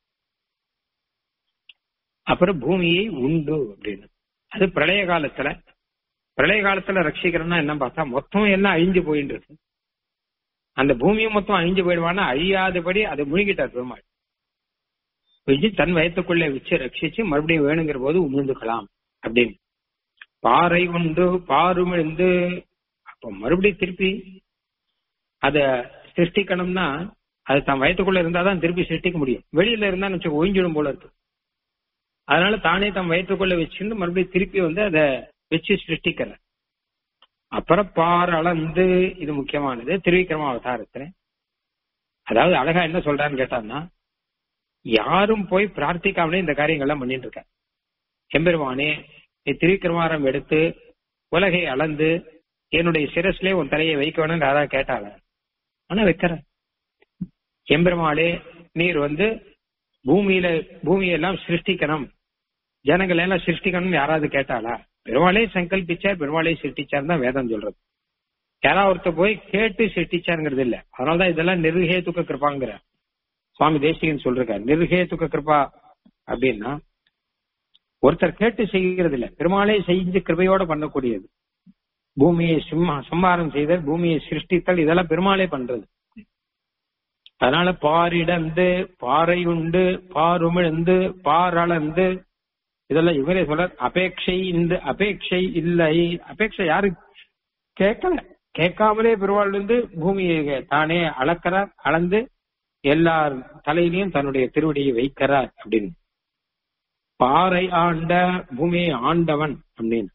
அப்புறம் பூமியை உண்டு அப்படின்னு அது பிரளய காலத்துல பிரளய காலத்துல ரட்சிக்கிறோம்னா என்ன பார்த்தா மொத்தம் எல்லாம் அழிஞ்சு போயிட்டு இருக்கு அந்த பூமியும் மொத்தம் அழிஞ்சு போயிடுவானா அழியாதபடி அதை முழுகிட்டார் பெருமாள் விஜி தன் வயத்துக்குள்ளே வச்சு ரட்சிச்சு மறுபடியும் வேணுங்கிற போது உமிழ்ந்துக்கலாம் அப்படின்னு பாறை ஒன்று பாருமிழ்ந்து அப்ப மறுபடியும் திருப்பி அத சிருஷ்டிக்கணும்னா அது தன் வயத்துக்குள்ள இருந்தாதான் திருப்பி சிருஷ்டிக்க முடியும் வெளியில இருந்தா வச்சு ஒழிஞ்சிடும் போல இருக்கு அதனால தானே தன் வயிற்றுக்குள்ள வச்சிருந்து மறுபடியும் திருப்பி வந்து அதை வச்சு சிருஷ்டிக்கிற அப்புறம் பார் அளந்து இது முக்கியமானது திருவிக்கிரம அவதாரத்துல அதாவது அழகா என்ன சொல்றான்னு கேட்டான்னா யாரும் போய் பிரார்த்திக்காமலே இந்த காரியங்கள்லாம் பண்ணிட்டு இருக்க எம்பெருமானே நீ திருவிக்கிரமாரம் எடுத்து உலகை அளந்து என்னுடைய சிரஸ்லயே உன் தலையை வைக்க வேணும்னு யாராவது கேட்டாங்க ஆனா வைக்கிற எம்பெருமாளே நீர் வந்து பூமியில பூமியெல்லாம் சிருஷ்டிக்கணும் ஜனங்களை எல்லாம் சிருஷ்டிக்கணும்னு யாராவது கேட்டாளா பெருமாளே சங்கல்பிச்சார் பெருமாளே சிருஷ்டிச்சார் தான் வேதம் சொல்றது யாராவது ஒருத்தர் போய் கேட்டு சிருஷ்டிச்சாருங்கிறது இல்ல அதனாலதான் இதெல்லாம் நிர்ஹேதுக்க கிருப்பாங்கிற சுவாமி தேசிகன் சொல்றாரு நிர்ஹேதுக்க கிருப்பா அப்படின்னா ஒருத்தர் கேட்டு செய்கிறது இல்ல பெருமாளே செஞ்சு கிருபையோட பண்ணக்கூடியது பூமியை சிம்மா சம்மாரம் செய்தல் பூமியை சிருஷ்டித்தல் இதெல்லாம் பெருமாளே பண்றது அதனால பாரிடந்து பாறை உண்டு பாருமிழ்ந்து பாரளந்து இதெல்லாம் இவரே சொல்ற அபேட்சை இந்த அபேட்சை இல்லை அபேட்சை யாரு கேட்கல கேட்காமலே பெருவாள் வந்து பூமியை தானே அளக்கிறார் அளந்து எல்லார் தலையிலையும் தன்னுடைய திருவடியை வைக்கிறார் அப்படின்னு பாறை ஆண்ட பூமியை ஆண்டவன் அப்படின்னு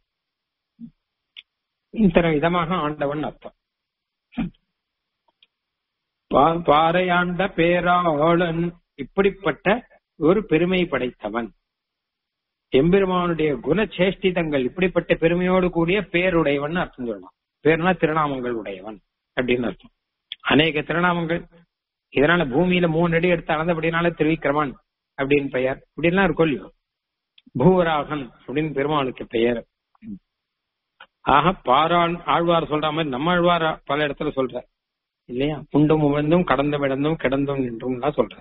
இத்தனை விதமாக ஆண்டவன் அர்த்தம் பா- பாறை ஆண்ட பேராளன் இப்படிப்பட்ட ஒரு பெருமை படைத்தவன் எம்பெருமானுடைய குணச்சேஷ்டிதங்கள் இப்படிப்பட்ட பெருமையோடு கூடிய பேருடையவன் அர்த்தம் சொல்லலாம் பேர்னா திருநாமங்கள் உடையவன் அப்படின்னு அர்த்தம் அநேக திருநாமங்கள் இதனால பூமியில மூணு அடி எடுத்து அளந்தபடினால திருவிக்கிரமன் அப்படின்னு பெயர் இப்படிலாம் இருக்கும் இல்லையோ பூவராகன் அப்படின்னு பெருமாளுக்கு பெயர் ஆக பாராள் ஆழ்வார் சொல்ற மாதிரி நம்ம ஆழ்வார் பல இடத்துல சொல்ற இல்லையா உண்டும் உமிழ்ந்தும் கடந்தும் இடந்தும் கிடந்தும் நின்றும் தான் சொல்ற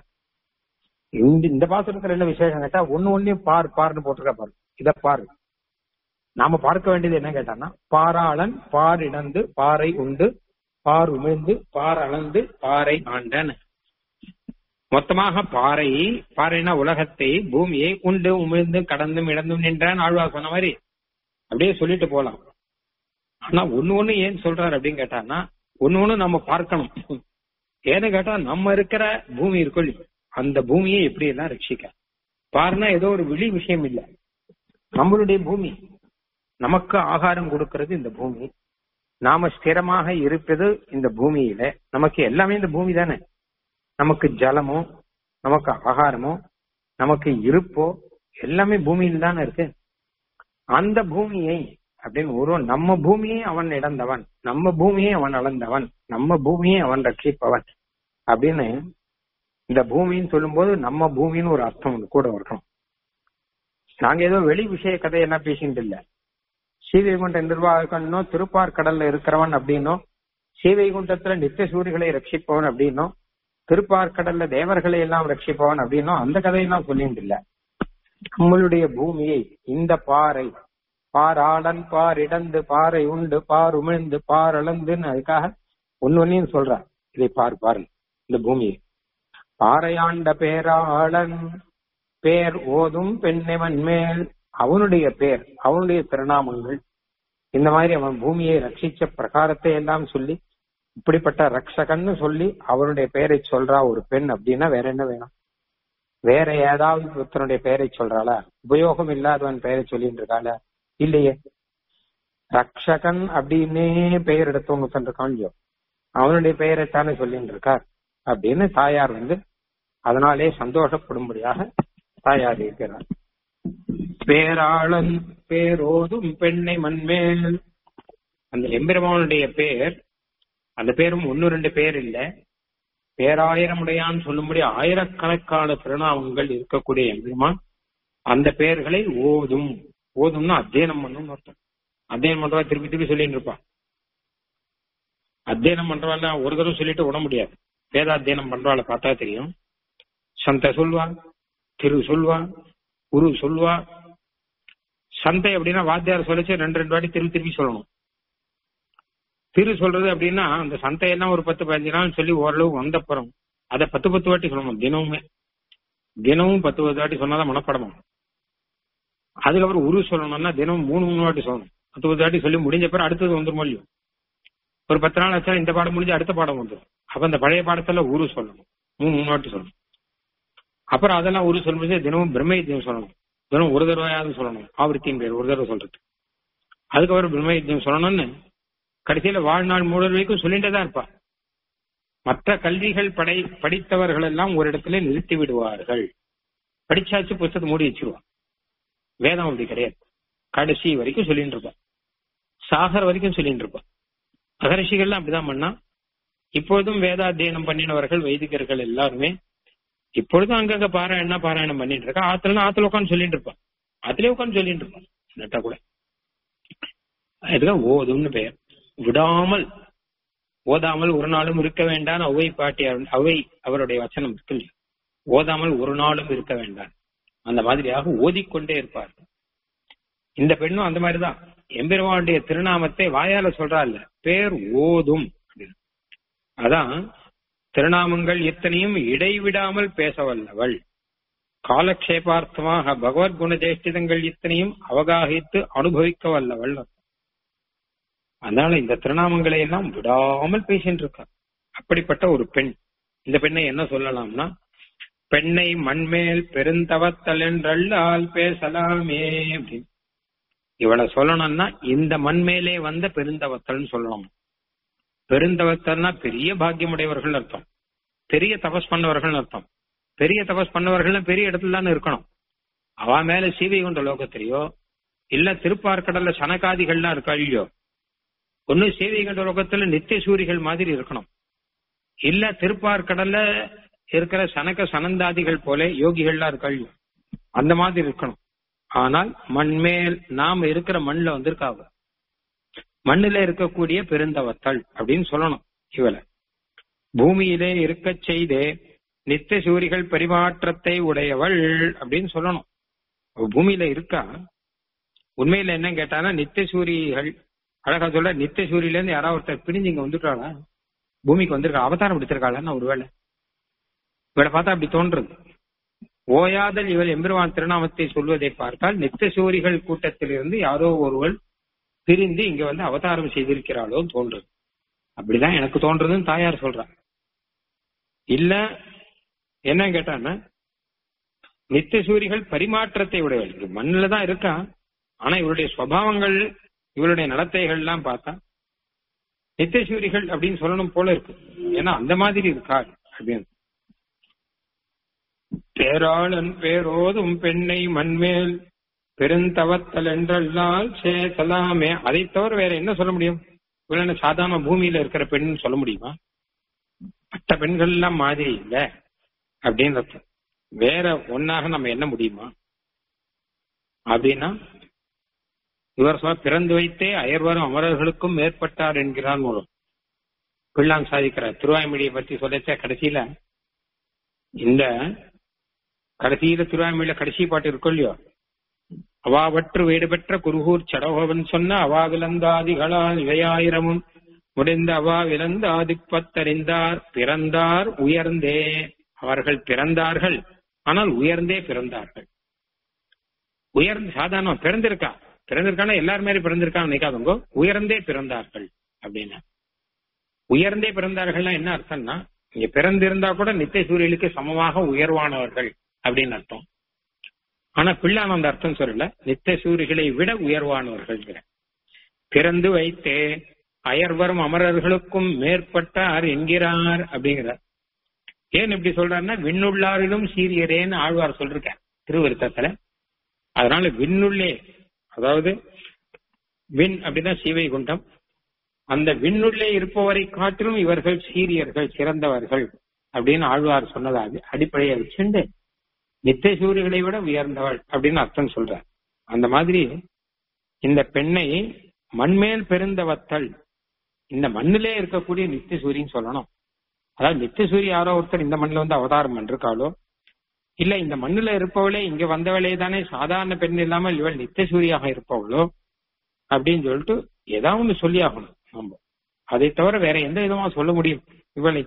இந்த இந்த பாசுரத்துல என்ன விசேஷம் கேட்டா ஒண்ணு ஒன்னையும் பார் பார்னு போட்டிருக்கா பாரு இத பாரு நாம பார்க்க வேண்டியது என்ன கேட்டான்னா பாராளன் பார் இடந்து பாறை உண்டு பார் உமிழ்ந்து பார் அளந்து பாறை ஆண்டன் மொத்தமாக பாறை பாறைனா உலகத்தை பூமியை உண்டு உமிழ்ந்து கடந்தும் இடந்தும் நின்றான் ஆழ்வார் சொன்ன மாதிரி அப்படியே சொல்லிட்டு போலாம் ஆனா ஒண்ணு ஒண்ணு ஏன் சொல்றாரு அப்படின்னு கேட்டான்னா ஒண்ணு ஒண்ணு நம்ம பார்க்கணும் ஏன்னு கேட்டா நம்ம இருக்கிற பூமி இருக்கும் இல்லையா, அந்த பூமியை எப்படி எல்லாம் ரட்சிக்க பாருனா ஏதோ ஒரு வெளி விஷயம் இல்ல நம்மளுடைய பூமி நமக்கு ஆகாரம் கொடுக்கிறது இந்த பூமி நாம ஸ்திரமாக இருப்பது இந்த பூமியில நமக்கு எல்லாமே இந்த பூமி தானே நமக்கு ஜலமோ நமக்கு ஆகாரமோ நமக்கு இருப்போ எல்லாமே பூமியில் தானே இருக்கு அந்த பூமியை அப்படின்னு ஒரு நம்ம பூமியை அவன் இழந்தவன் நம்ம பூமியை அவன் அளந்தவன் நம்ம பூமியை அவன் ரட்சிப்பவன் அப்படின்னு இந்த பூமின்னு சொல்லும்போது நம்ம பூமின்னு ஒரு அர்த்தம் ஒண்ணு கூட இருக்கணும் நாங்க ஏதோ வெளி விஷய கதையெல்லாம் பேசிட்டு இல்ல ஸ்ரீவைகுண்ட நிர்வாகம்னோ திருப்பார்கடல்ல இருக்கிறவன் அப்படின்னோ ஸ்ரீவைகுண்டத்துல நித்திய சூரிகளை ரட்சிப்பவன் அப்படின்னோ திருப்பார்கடல்ல தேவர்களை எல்லாம் ரட்சிப்பவன் அப்படின்னோ அந்த கதையெல்லாம் சொல்லிட்டு இல்ல நம்மளுடைய பூமியை இந்த பாறை பாராளன் பார் இடந்து பாறை உண்டு பார் உமிழ்ந்து பார் அளந்துன்னு அதுக்காக ஒன்னு ஒன்னையும் சொல்றார் இதை பார் பாரு இந்த பூமியை பாறையாண்ட பேராளன் பேர் ஓதும் பெண்ணவன் மேல் அவனுடைய பேர் அவனுடைய திருநாமங்கள் இந்த மாதிரி அவன் பூமியை ரட்சிச்ச பிரகாரத்தை எல்லாம் சொல்லி இப்படிப்பட்ட ரக்ஷகன்னு சொல்லி அவனுடைய பெயரை சொல்றா ஒரு பெண் அப்படின்னா வேற என்ன வேணும் வேற ஏதாவது ஒருத்தனுடைய பெயரை சொல்றாளா உபயோகம் இல்லாதவன் பெயரை சொல்லிட்டு இருக்காளா இல்லையே ரக்ஷகன் அப்படின்னே பெயர் எடுத்தவங்க இருக்கான் இல்லையோ அவனுடைய பெயரை தானே சொல்லிட்டு இருக்கார் அப்படின்னு தாயார் வந்து அதனாலே சந்தோஷப்படும்படியாக தாயார் இருக்கிறார் பேராளன் பேரோதும் பெண்ணை மண்மேல் அந்த எம்பெருமானுடைய பேர் அந்த பேரும் ஒன்னு ரெண்டு பேர் இல்ல பேராயிரமுடையான்னு சொல்லும்படி ஆயிரக்கணக்கான திருநாமங்கள் இருக்கக்கூடிய எம்பெருமான் அந்த பெயர்களை ஓதும் ஓதும்னா அத்தியனம் பண்ணும் அர்த்தம் அத்தியனம் பண்றவா திருப்பி திருப்பி சொல்லிட்டு இருப்பான் அத்தியனம் பண்றவாள் ஒரு தடவை சொல்லிட்டு விட முடியாது வேதாத்தியனம் பண்றவாளை பார்த்தா தெரியும் சந்த சொல்வா திரு சொல்வா குரு சொல்வா சந்தை அப்படின்னா வாத்தியார் சொல்லிச்சு ரெண்டு ரெண்டு வாட்டி திருப்பி திருப்பி சொல்லணும் திரு சொல்றது அப்படின்னா அந்த சந்தையெல்லாம் ஒரு பத்து பதினஞ்சு நாள் சொல்லி ஓரளவு வந்தப்புறம் அதை பத்து பத்து வாட்டி சொல்லணும் தினமுமே தினமும் பத்து பத்து வாட்டி சொன்னாதான் மனப்படமாகும் அதுக்கப்புறம் உரு சொல்லணும்னா தினமும் மூணு மூணு வாட்டி சொல்லணும் பத்து பத்து வாட்டி சொல்லி முடிஞ்ச பிறகு அடுத்தது வந்துரும் இல்லையோ ஒரு பத்து நாள் ஆச்சா இந்த பாடம் முடிஞ்சு அடுத்த பாடம் வந்துடும் அப்ப அந்த பழைய பாடத்துல உரு சொல்லணும் மூணு மூணு வாட்டி சொல்லணும் அப்புறம் அதெல்லாம் உரு சொல்லும்போது தினமும் பிரம்மயுத்தியம் சொல்லணும் தினம் ஒரு தடவையாவது சொல்லணும் ஆவர்த்தியின் பேர் ஒரு தடவை சொல்றது அதுக்கப்புறம் பிரம்மயுத்தியம் சொல்லணும்னு கடைசியில வாழ்நாள் மூடல் வரைக்கும் சொல்லிட்டே தான் இருப்பா மற்ற கல்விகள் படை படித்தவர்கள் எல்லாம் ஒரு இடத்துல நிறுத்தி விடுவார்கள் படிச்சாச்சு புத்தகத்தை மூடி வச்சிருவா வேதம் அப்படி கிடையாது கடைசி வரைக்கும் சொல்லிட்டு இருப்பா சாகர வரைக்கும் சொல்லிட்டு இருப்பா மகரிஷிகள்லாம் அப்படிதான் பண்ணா இப்பொழுதும் வேதாத்தியனம் பண்ணினவர்கள் வைதிகர்கள் எல்லாருமே இப்பொழுதும் அங்கங்க பாராயணம் பாராயணம் பண்ணிட்டு இருக்கா ஆத்துல ஆத்துல உட்காந்து சொல்லிட்டு இருப்பான் அதுலயே உட்காந்து சொல்லிட்டு இருப்பான் நட்டா கூட இதுதான் ஓதும்னு பெயர் விடாமல் ஓதாமல் ஒரு நாளும் இருக்க வேண்டாம் அவை பாட்டியார் அவை அவருடைய வச்சனம் இருக்கு இல்லையா ஓதாமல் ஒரு நாளும் இருக்க வேண்டாம் அந்த மாதிரியாக ஓதிக்கொண்டே இருப்பார் இந்த பெண்ணும் அந்த மாதிரிதான் எம்பெருமானுடைய திருநாமத்தை வாயால சொல்றா இல்ல பேர் ஓதும் அப்படின்னு. அதான் திருநாமங்கள் எத்தனையும் இடைவிடாமல் பேச வல்லவள் காலக்ஷேபார்த்தமாக பகவத் குண சேஷ்டிதங்கள் இத்தனையும் அவகாகித்து அனுபவிக்க வல்லவள் அதனால இந்த திருநாமங்களை எல்லாம் விடாமல் பேசிட்டு இருக்கா அப்படிப்பட்ட ஒரு பெண் இந்த பெண்ணை என்ன சொல்லலாம்னா பெண்ணை மண்மேல் பெருந்தவத்தல் என்றல்லால் பேசலாமே அப்படின்னு இவளை சொல்லணும்னா இந்த மண்மேலே வந்த பெருந்தவத்தல்னு சொல்லணும் பெருந்தவத்தல்னா பெரிய பாக்கியமுடையவர்கள் அர்த்தம் பெரிய தபஸ் பண்ணவர்கள் அர்த்தம் பெரிய தபஸ் பண்ணவர்கள் பெரிய இடத்துல தானே இருக்கணும் அவ மேல சீவை கொண்ட லோகத்திலேயோ இல்ல திருப்பார்கடல்ல சனகாதிகள்லாம் இருக்கா இல்லையோ ஒண்ணு சீவை கொண்ட லோகத்துல நித்திய சூரிகள் மாதிரி இருக்கணும் இல்ல திருப்பார்கடல்ல இருக்கிற சனக சனந்தாதிகள் போல யோகிகள்லாம் இருக்கா இல்லையோ அந்த மாதிரி இருக்கணும் ஆனால் மண்மேல் நாம இருக்கிற மண்ணுல வந்திருக்காவ மண்ணுல இருக்கக்கூடிய பெருந்தவத்தள் அப்படின்னு சொல்லணும் இவளை பூமியிலே இருக்க செய்தே நித்திய சூரிகள் பரிமாற்றத்தை உடையவள் அப்படின்னு சொல்லணும் பூமியில இருக்கா உண்மையில என்ன கேட்டானா நித்திய சூரிகள் அழகா சொல்ல நித்திய சூரியில இருந்து யாராவது ஒருத்தர் பிரிஞ்சு இங்க வந்துட்டாளா பூமிக்கு வந்திருக்கா அவதாரம் எடுத்திருக்காளான்னு ஒருவேளை இவளை பார்த்தா அப்படி தோன்றுது ஓயாதல் இவள் எம்பெருமான் திருநாமத்தை சொல்வதை பார்த்தால் நித்திய சூரிகள் கூட்டத்திலிருந்து யாரோ ஒருவள் பிரிந்து இங்க வந்து அவதாரம் செய்திருக்கிறாளோ தோன்றுது அப்படிதான் எனக்கு தோன்றதுன்னு தாயார் சொல்றா இல்ல என்ன கேட்டான்னா நித்திய சூரிகள் பரிமாற்றத்தை உடையவள் மண்ணில தான் இருக்கா ஆனா இவருடைய சுவாவங்கள் இவருடைய நடத்தைகள் எல்லாம் பார்த்தா நித்திய சூரிகள் அப்படின்னு சொல்லணும் போல இருக்கு ஏன்னா அந்த மாதிரி இருக்கா அப்படின்னு பேராளன் பேரோதும் பெண்ணை மண்மேல் பெருந்தவத்தல் என்றல்லால் சேத்தலாமே அதை தவிர வேற என்ன சொல்ல முடியும் இவ்வளவு சாதாரண பூமியில இருக்கிற பெண் சொல்ல முடியுமா மற்ற பெண்கள் எல்லாம் மாதிரி இல்ல அப்படின்னு அர்த்தம் வேற ஒன்னாக நம்ம என்ன முடியுமா அப்படின்னா இவர் சொல்ல பிறந்து வைத்தே அயர்வரும் அமரர்களுக்கும் மேற்பட்டார் என்கிறார் மூலம் பிள்ளான் சாதிக்கிறார் திருவாய்மொழியை பற்றி சொல்லச்ச கடைசியில இந்த கடைசியில திருவாய்மொழியில கடைசி பாட்டு இருக்கும் இல்லையோ அவாவற்று வீடு பெற்ற குருகூர் சடகோவன் சொன்ன அவா விலந்தாதிகளால் இவையாயிரமும் முடிந்த அவா விலந்தாதிப்பத்தறிந்தார் பிறந்தார் உயர்ந்தே அவர்கள் பிறந்தார்கள் ஆனால் உயர்ந்தே பிறந்தார்கள் உயர்ந்து சாதாரண பிறந்திருக்கா பிறந்திருக்கானா எல்லாரும் மாதிரி பிறந்திருக்கான்னு நினைக்காதவங்க உயர்ந்தே பிறந்தார்கள் அப்படின்னா உயர்ந்தே பிறந்தார்கள்னா என்ன அர்த்தம்னா இங்க பிறந்திருந்தா கூட நித்திய சூரியலுக்கு சமமாக உயர்வானவர்கள் அப்படின்னு அர்த்தம் ஆனா பிள்ளான் அந்த அர்த்தம் சொல்லல நித்திய சூரிகளை விட உயர்வானவர்கள் பிறந்து வைத்தே அயர்வரும் அமரர்களுக்கும் மேற்பட்டார் என்கிறார் அப்படிங்கிறார் ஏன் இப்படி சொல்றாருன்னா விண்ணுள்ளாரிலும் சீரியரேன்னு ஆழ்வார் சொல்லிருக்க திருவருத்தத்துல அதனால விண்ணுள்ளே அதாவது விண் அப்படின்னா சீவை குண்டம் அந்த விண்ணுள்ளே இருப்பவரை காட்டிலும் இவர்கள் சீரியர்கள் சிறந்தவர்கள் அப்படின்னு ஆழ்வார் சொன்னதாக அடிப்படையை வச்சுண்டு நித்திய சூரியர்களை விட உயர்ந்தவள் அப்படின்னு அர்த்தம் சொல்றார் அந்த மாதிரி இந்த பெண்ணை மண்மேல் பெருந்தவத்தல் இந்த மண்ணிலே இருக்கக்கூடிய நித்திய சூரியன் சொல்லணும் அதாவது நித்திய சூரிய யாரோ ஒருத்தர் இந்த மண்ணில் வந்து அவதாரம் பண்ணிருக்காளோ இல்ல இந்த மண்ணுல இருப்பவளே இங்க வந்தவளே தானே சாதாரண பெண் இல்லாமல் இவள் நித்திய சூரியாக இருப்பவளோ அப்படின்னு சொல்லிட்டு ஏதாவது ஒண்ணு சொல்லி ஆகணும் நம்ம அதை தவிர வேற எந்த விதமா சொல்ல முடியும் இவளை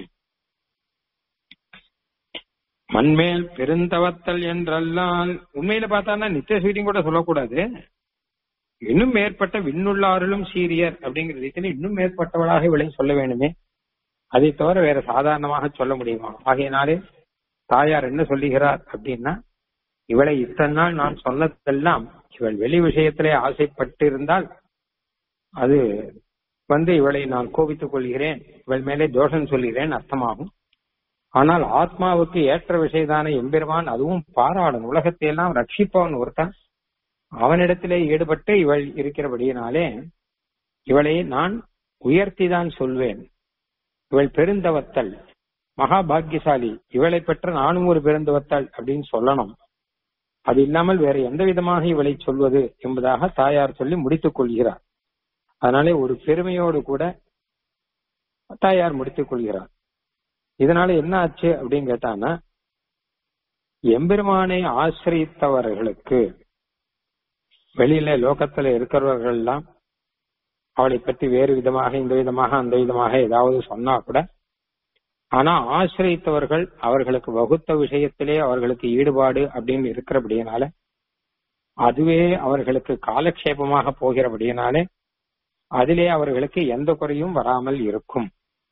மண்மேல் பெருந்தவத்தல் என்றல்லால் உண்மையில பார்த்தானா நித்திய சூரியன் கூட சொல்லக்கூடாது இன்னும் மேற்பட்ட விண்ணுள்ளாரிலும் சீரியர் அப்படிங்கிற ரீதியில இன்னும் மேற்பட்டவளாக இவளை சொல்ல வேணுமே அதை தவிர வேற சாதாரணமாக சொல்ல முடியுமா ஆகையினாலே தாயார் என்ன சொல்லுகிறார் அப்படின்னா இவளை இத்தனை நாள் நான் சொன்னதெல்லாம் இவள் வெளி விஷயத்திலே ஆசைப்பட்டு இருந்தால் அது வந்து இவளை நான் கோபித்துக் கொள்கிறேன் இவள் மேலே தோஷம் சொல்கிறேன் அர்த்தமாகும் ஆனால் ஆத்மாவுக்கு ஏற்ற விஷயதான எம்பெருமான் அதுவும் பாராடும் உலகத்தை எல்லாம் ரட்சிப்பவன் ஒருத்தன் அவனிடத்திலே ஈடுபட்டு இவள் இருக்கிறபடியினாலே இவளை நான் உயர்த்திதான் சொல்வேன் இவள் பெருந்தவத்தல் மகா பாக்கியசாலி இவளை பெற்ற நானும் ஒரு பெருந்தவத்தல் அப்படின்னு சொல்லணும் அது இல்லாமல் வேற எந்த விதமாக இவளை சொல்வது என்பதாக தாயார் சொல்லி முடித்துக் கொள்கிறார் அதனாலே ஒரு பெருமையோடு கூட தாயார் முடித்துக் கொள்கிறார் இதனால என்ன ஆச்சு அப்படின்னு கேட்டானா எம்பெருமானை ஆசிரியத்தவர்களுக்கு வெளியில லோகத்துல இருக்கிறவர்கள் எல்லாம் அவளை பற்றி வேறு விதமாக இந்த விதமாக அந்த விதமாக ஏதாவது சொன்னா கூட ஆனா ஆசிரியத்தவர்கள் அவர்களுக்கு வகுத்த விஷயத்திலே அவர்களுக்கு ஈடுபாடு அப்படின்னு இருக்கிறபடியினால அதுவே அவர்களுக்கு காலக்ஷேபமாக போகிறபடியினாலே அதிலே அவர்களுக்கு எந்த குறையும் வராமல் இருக்கும்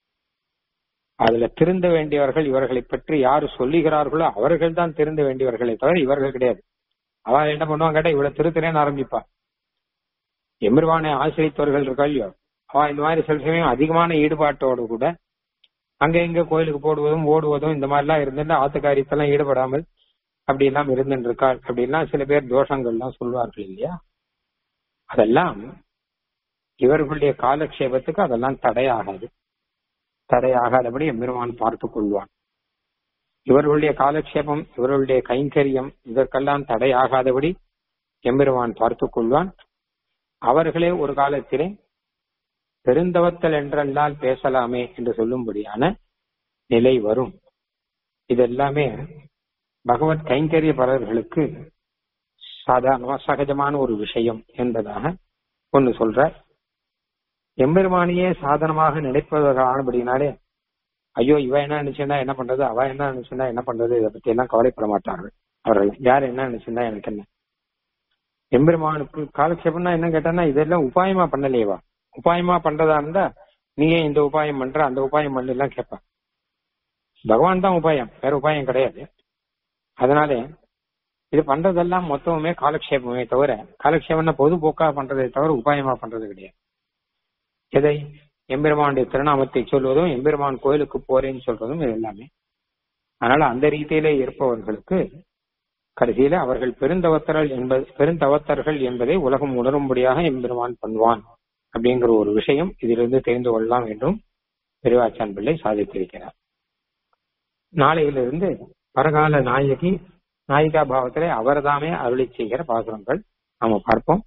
அதுல திருந்த வேண்டியவர்கள் இவர்களை பற்றி யாரு சொல்லுகிறார்களோ அவர்கள் தான் திருந்த வேண்டியவர்களை தவிர இவர்கள் கிடையாது அவ என்ன பண்ணுவாங்க கேட்டா இவ்வளவு திருத்தறேன்னு ஆரம்பிப்பா எம்பெருவானை ஆசிரியத்தவர்கள் இருக்கா இல்லையோ அவ இந்த மாதிரி சில சமயம் அதிகமான ஈடுபாட்டோடு கூட அங்க இங்க கோயிலுக்கு போடுவதும் ஓடுவதும் இந்த மாதிரி எல்லாம் இருந்துட்டு ஆத்துக்காரியத்தெல்லாம் ஈடுபடாமல் அப்படி எல்லாம் இருந்துட்டு இருக்காள் அப்படின்னா சில பேர் தோஷங்கள்லாம் சொல்வார்கள் இல்லையா அதெல்லாம் இவர்களுடைய காலக்ஷேபத்துக்கு அதெல்லாம் தடையாகாது தடையாகாதபடி எம்பெருமான் பார்த்துக் கொள்வான் இவர்களுடைய காலக்ஷேபம் இவர்களுடைய கைங்கரியம் இதற்கெல்லாம் தடையாகாதபடி எம்பெருமான் பார்த்துக் கொள்வான் அவர்களே ஒரு காலத்திலே பெருந்தவத்தல் என்றல்லால் பேசலாமே என்று சொல்லும்படியான நிலை வரும் இதெல்லாமே பகவத் கைங்கரிய பலர்களுக்கு சாதாரணமா சகஜமான ஒரு விஷயம் என்பதாக ஒன்னு சொல்ற எம்பெருமானியே சாதனமாக நினைப்பவர்களானபடினாலே ஐயோ இவ என்ன நினைச்சிருந்தா என்ன பண்றது அவ என்ன நினைச்சிருந்தா என்ன பண்றது இதை பத்தி எல்லாம் கவலைப்பட மாட்டார்கள் அவர்கள் யார் என்ன நினைச்சிருந்தா எனக்கு என்ன எம்பெருமானுக்கு காலக்ஷேபம்னா என்ன கேட்டான்னா இதெல்லாம் உபாயமா பண்ணலையேவா உபாயமா பண்றதா இருந்தா நீ ஏன் இந்த உபாயம் பண்ற அந்த உபாயம் பண்ணல எல்லாம் கேட்பான் பகவான் தான் உபாயம் வேற உபாயம் கிடையாது அதனால இது பண்றதெல்லாம் மொத்தமுமே காலக்ஷேபமே தவிர காலக்ஷேபம்னா பொதுப்போக்கா பண்றதை தவிர உபாயமா பண்றது கிடையாது எதை எம்பெருமானுடைய திருநாமத்தை சொல்வதும் எம்பெருமான் கோயிலுக்கு போறேன்னு சொல்றதும் இது எல்லாமே அதனால அந்த ரீதியிலே இருப்பவர்களுக்கு கடைசியில அவர்கள் பெருந்தவத்தர்கள் என்பது பெருந்தவத்தர்கள் என்பதை உலகம் உணரும்படியாக எம்பெருமான் பண்ணுவான் அப்படிங்கிற ஒரு விஷயம் இதிலிருந்து தெரிந்து கொள்ளலாம் என்றும் பெருவாச்சான் பிள்ளை சாதித்திருக்கிறார் நாளையிலிருந்து பரகால நாயகி நாயிகா பாவத்திலே அவர்தாமே அருளி செய்கிற பாசுரங்கள் நாம பார்ப்போம்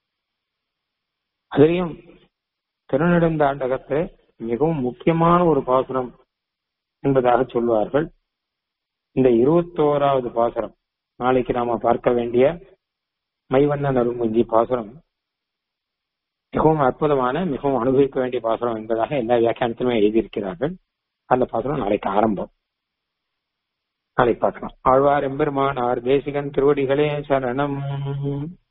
அதிலையும் திருநெடுந்தாண்டகத்திலே மிகவும் முக்கியமான ஒரு பாசுரம் என்பதாக சொல்வார்கள் இந்த இருபத்தோராவது பாசுரம் நாளைக்கு நாம பார்க்க வேண்டிய மைவண்ண நறுங்குஞ்சி பாசுரம் மிகவும் அற்புதமான மிகவும் அனுபவிக்க வேண்டிய பாசுரம் என்பதாக எல்லா வியாக்கியானத்திலுமே எழுதியிருக்கிறார்கள் அந்த பாசுரம் நாளைக்கு ஆரம்பம் நாளைக்கு பார்க்கலாம் ஆழ்வார் எம்பெருமானார் தேசிகன் திருவடிகளே சரணம்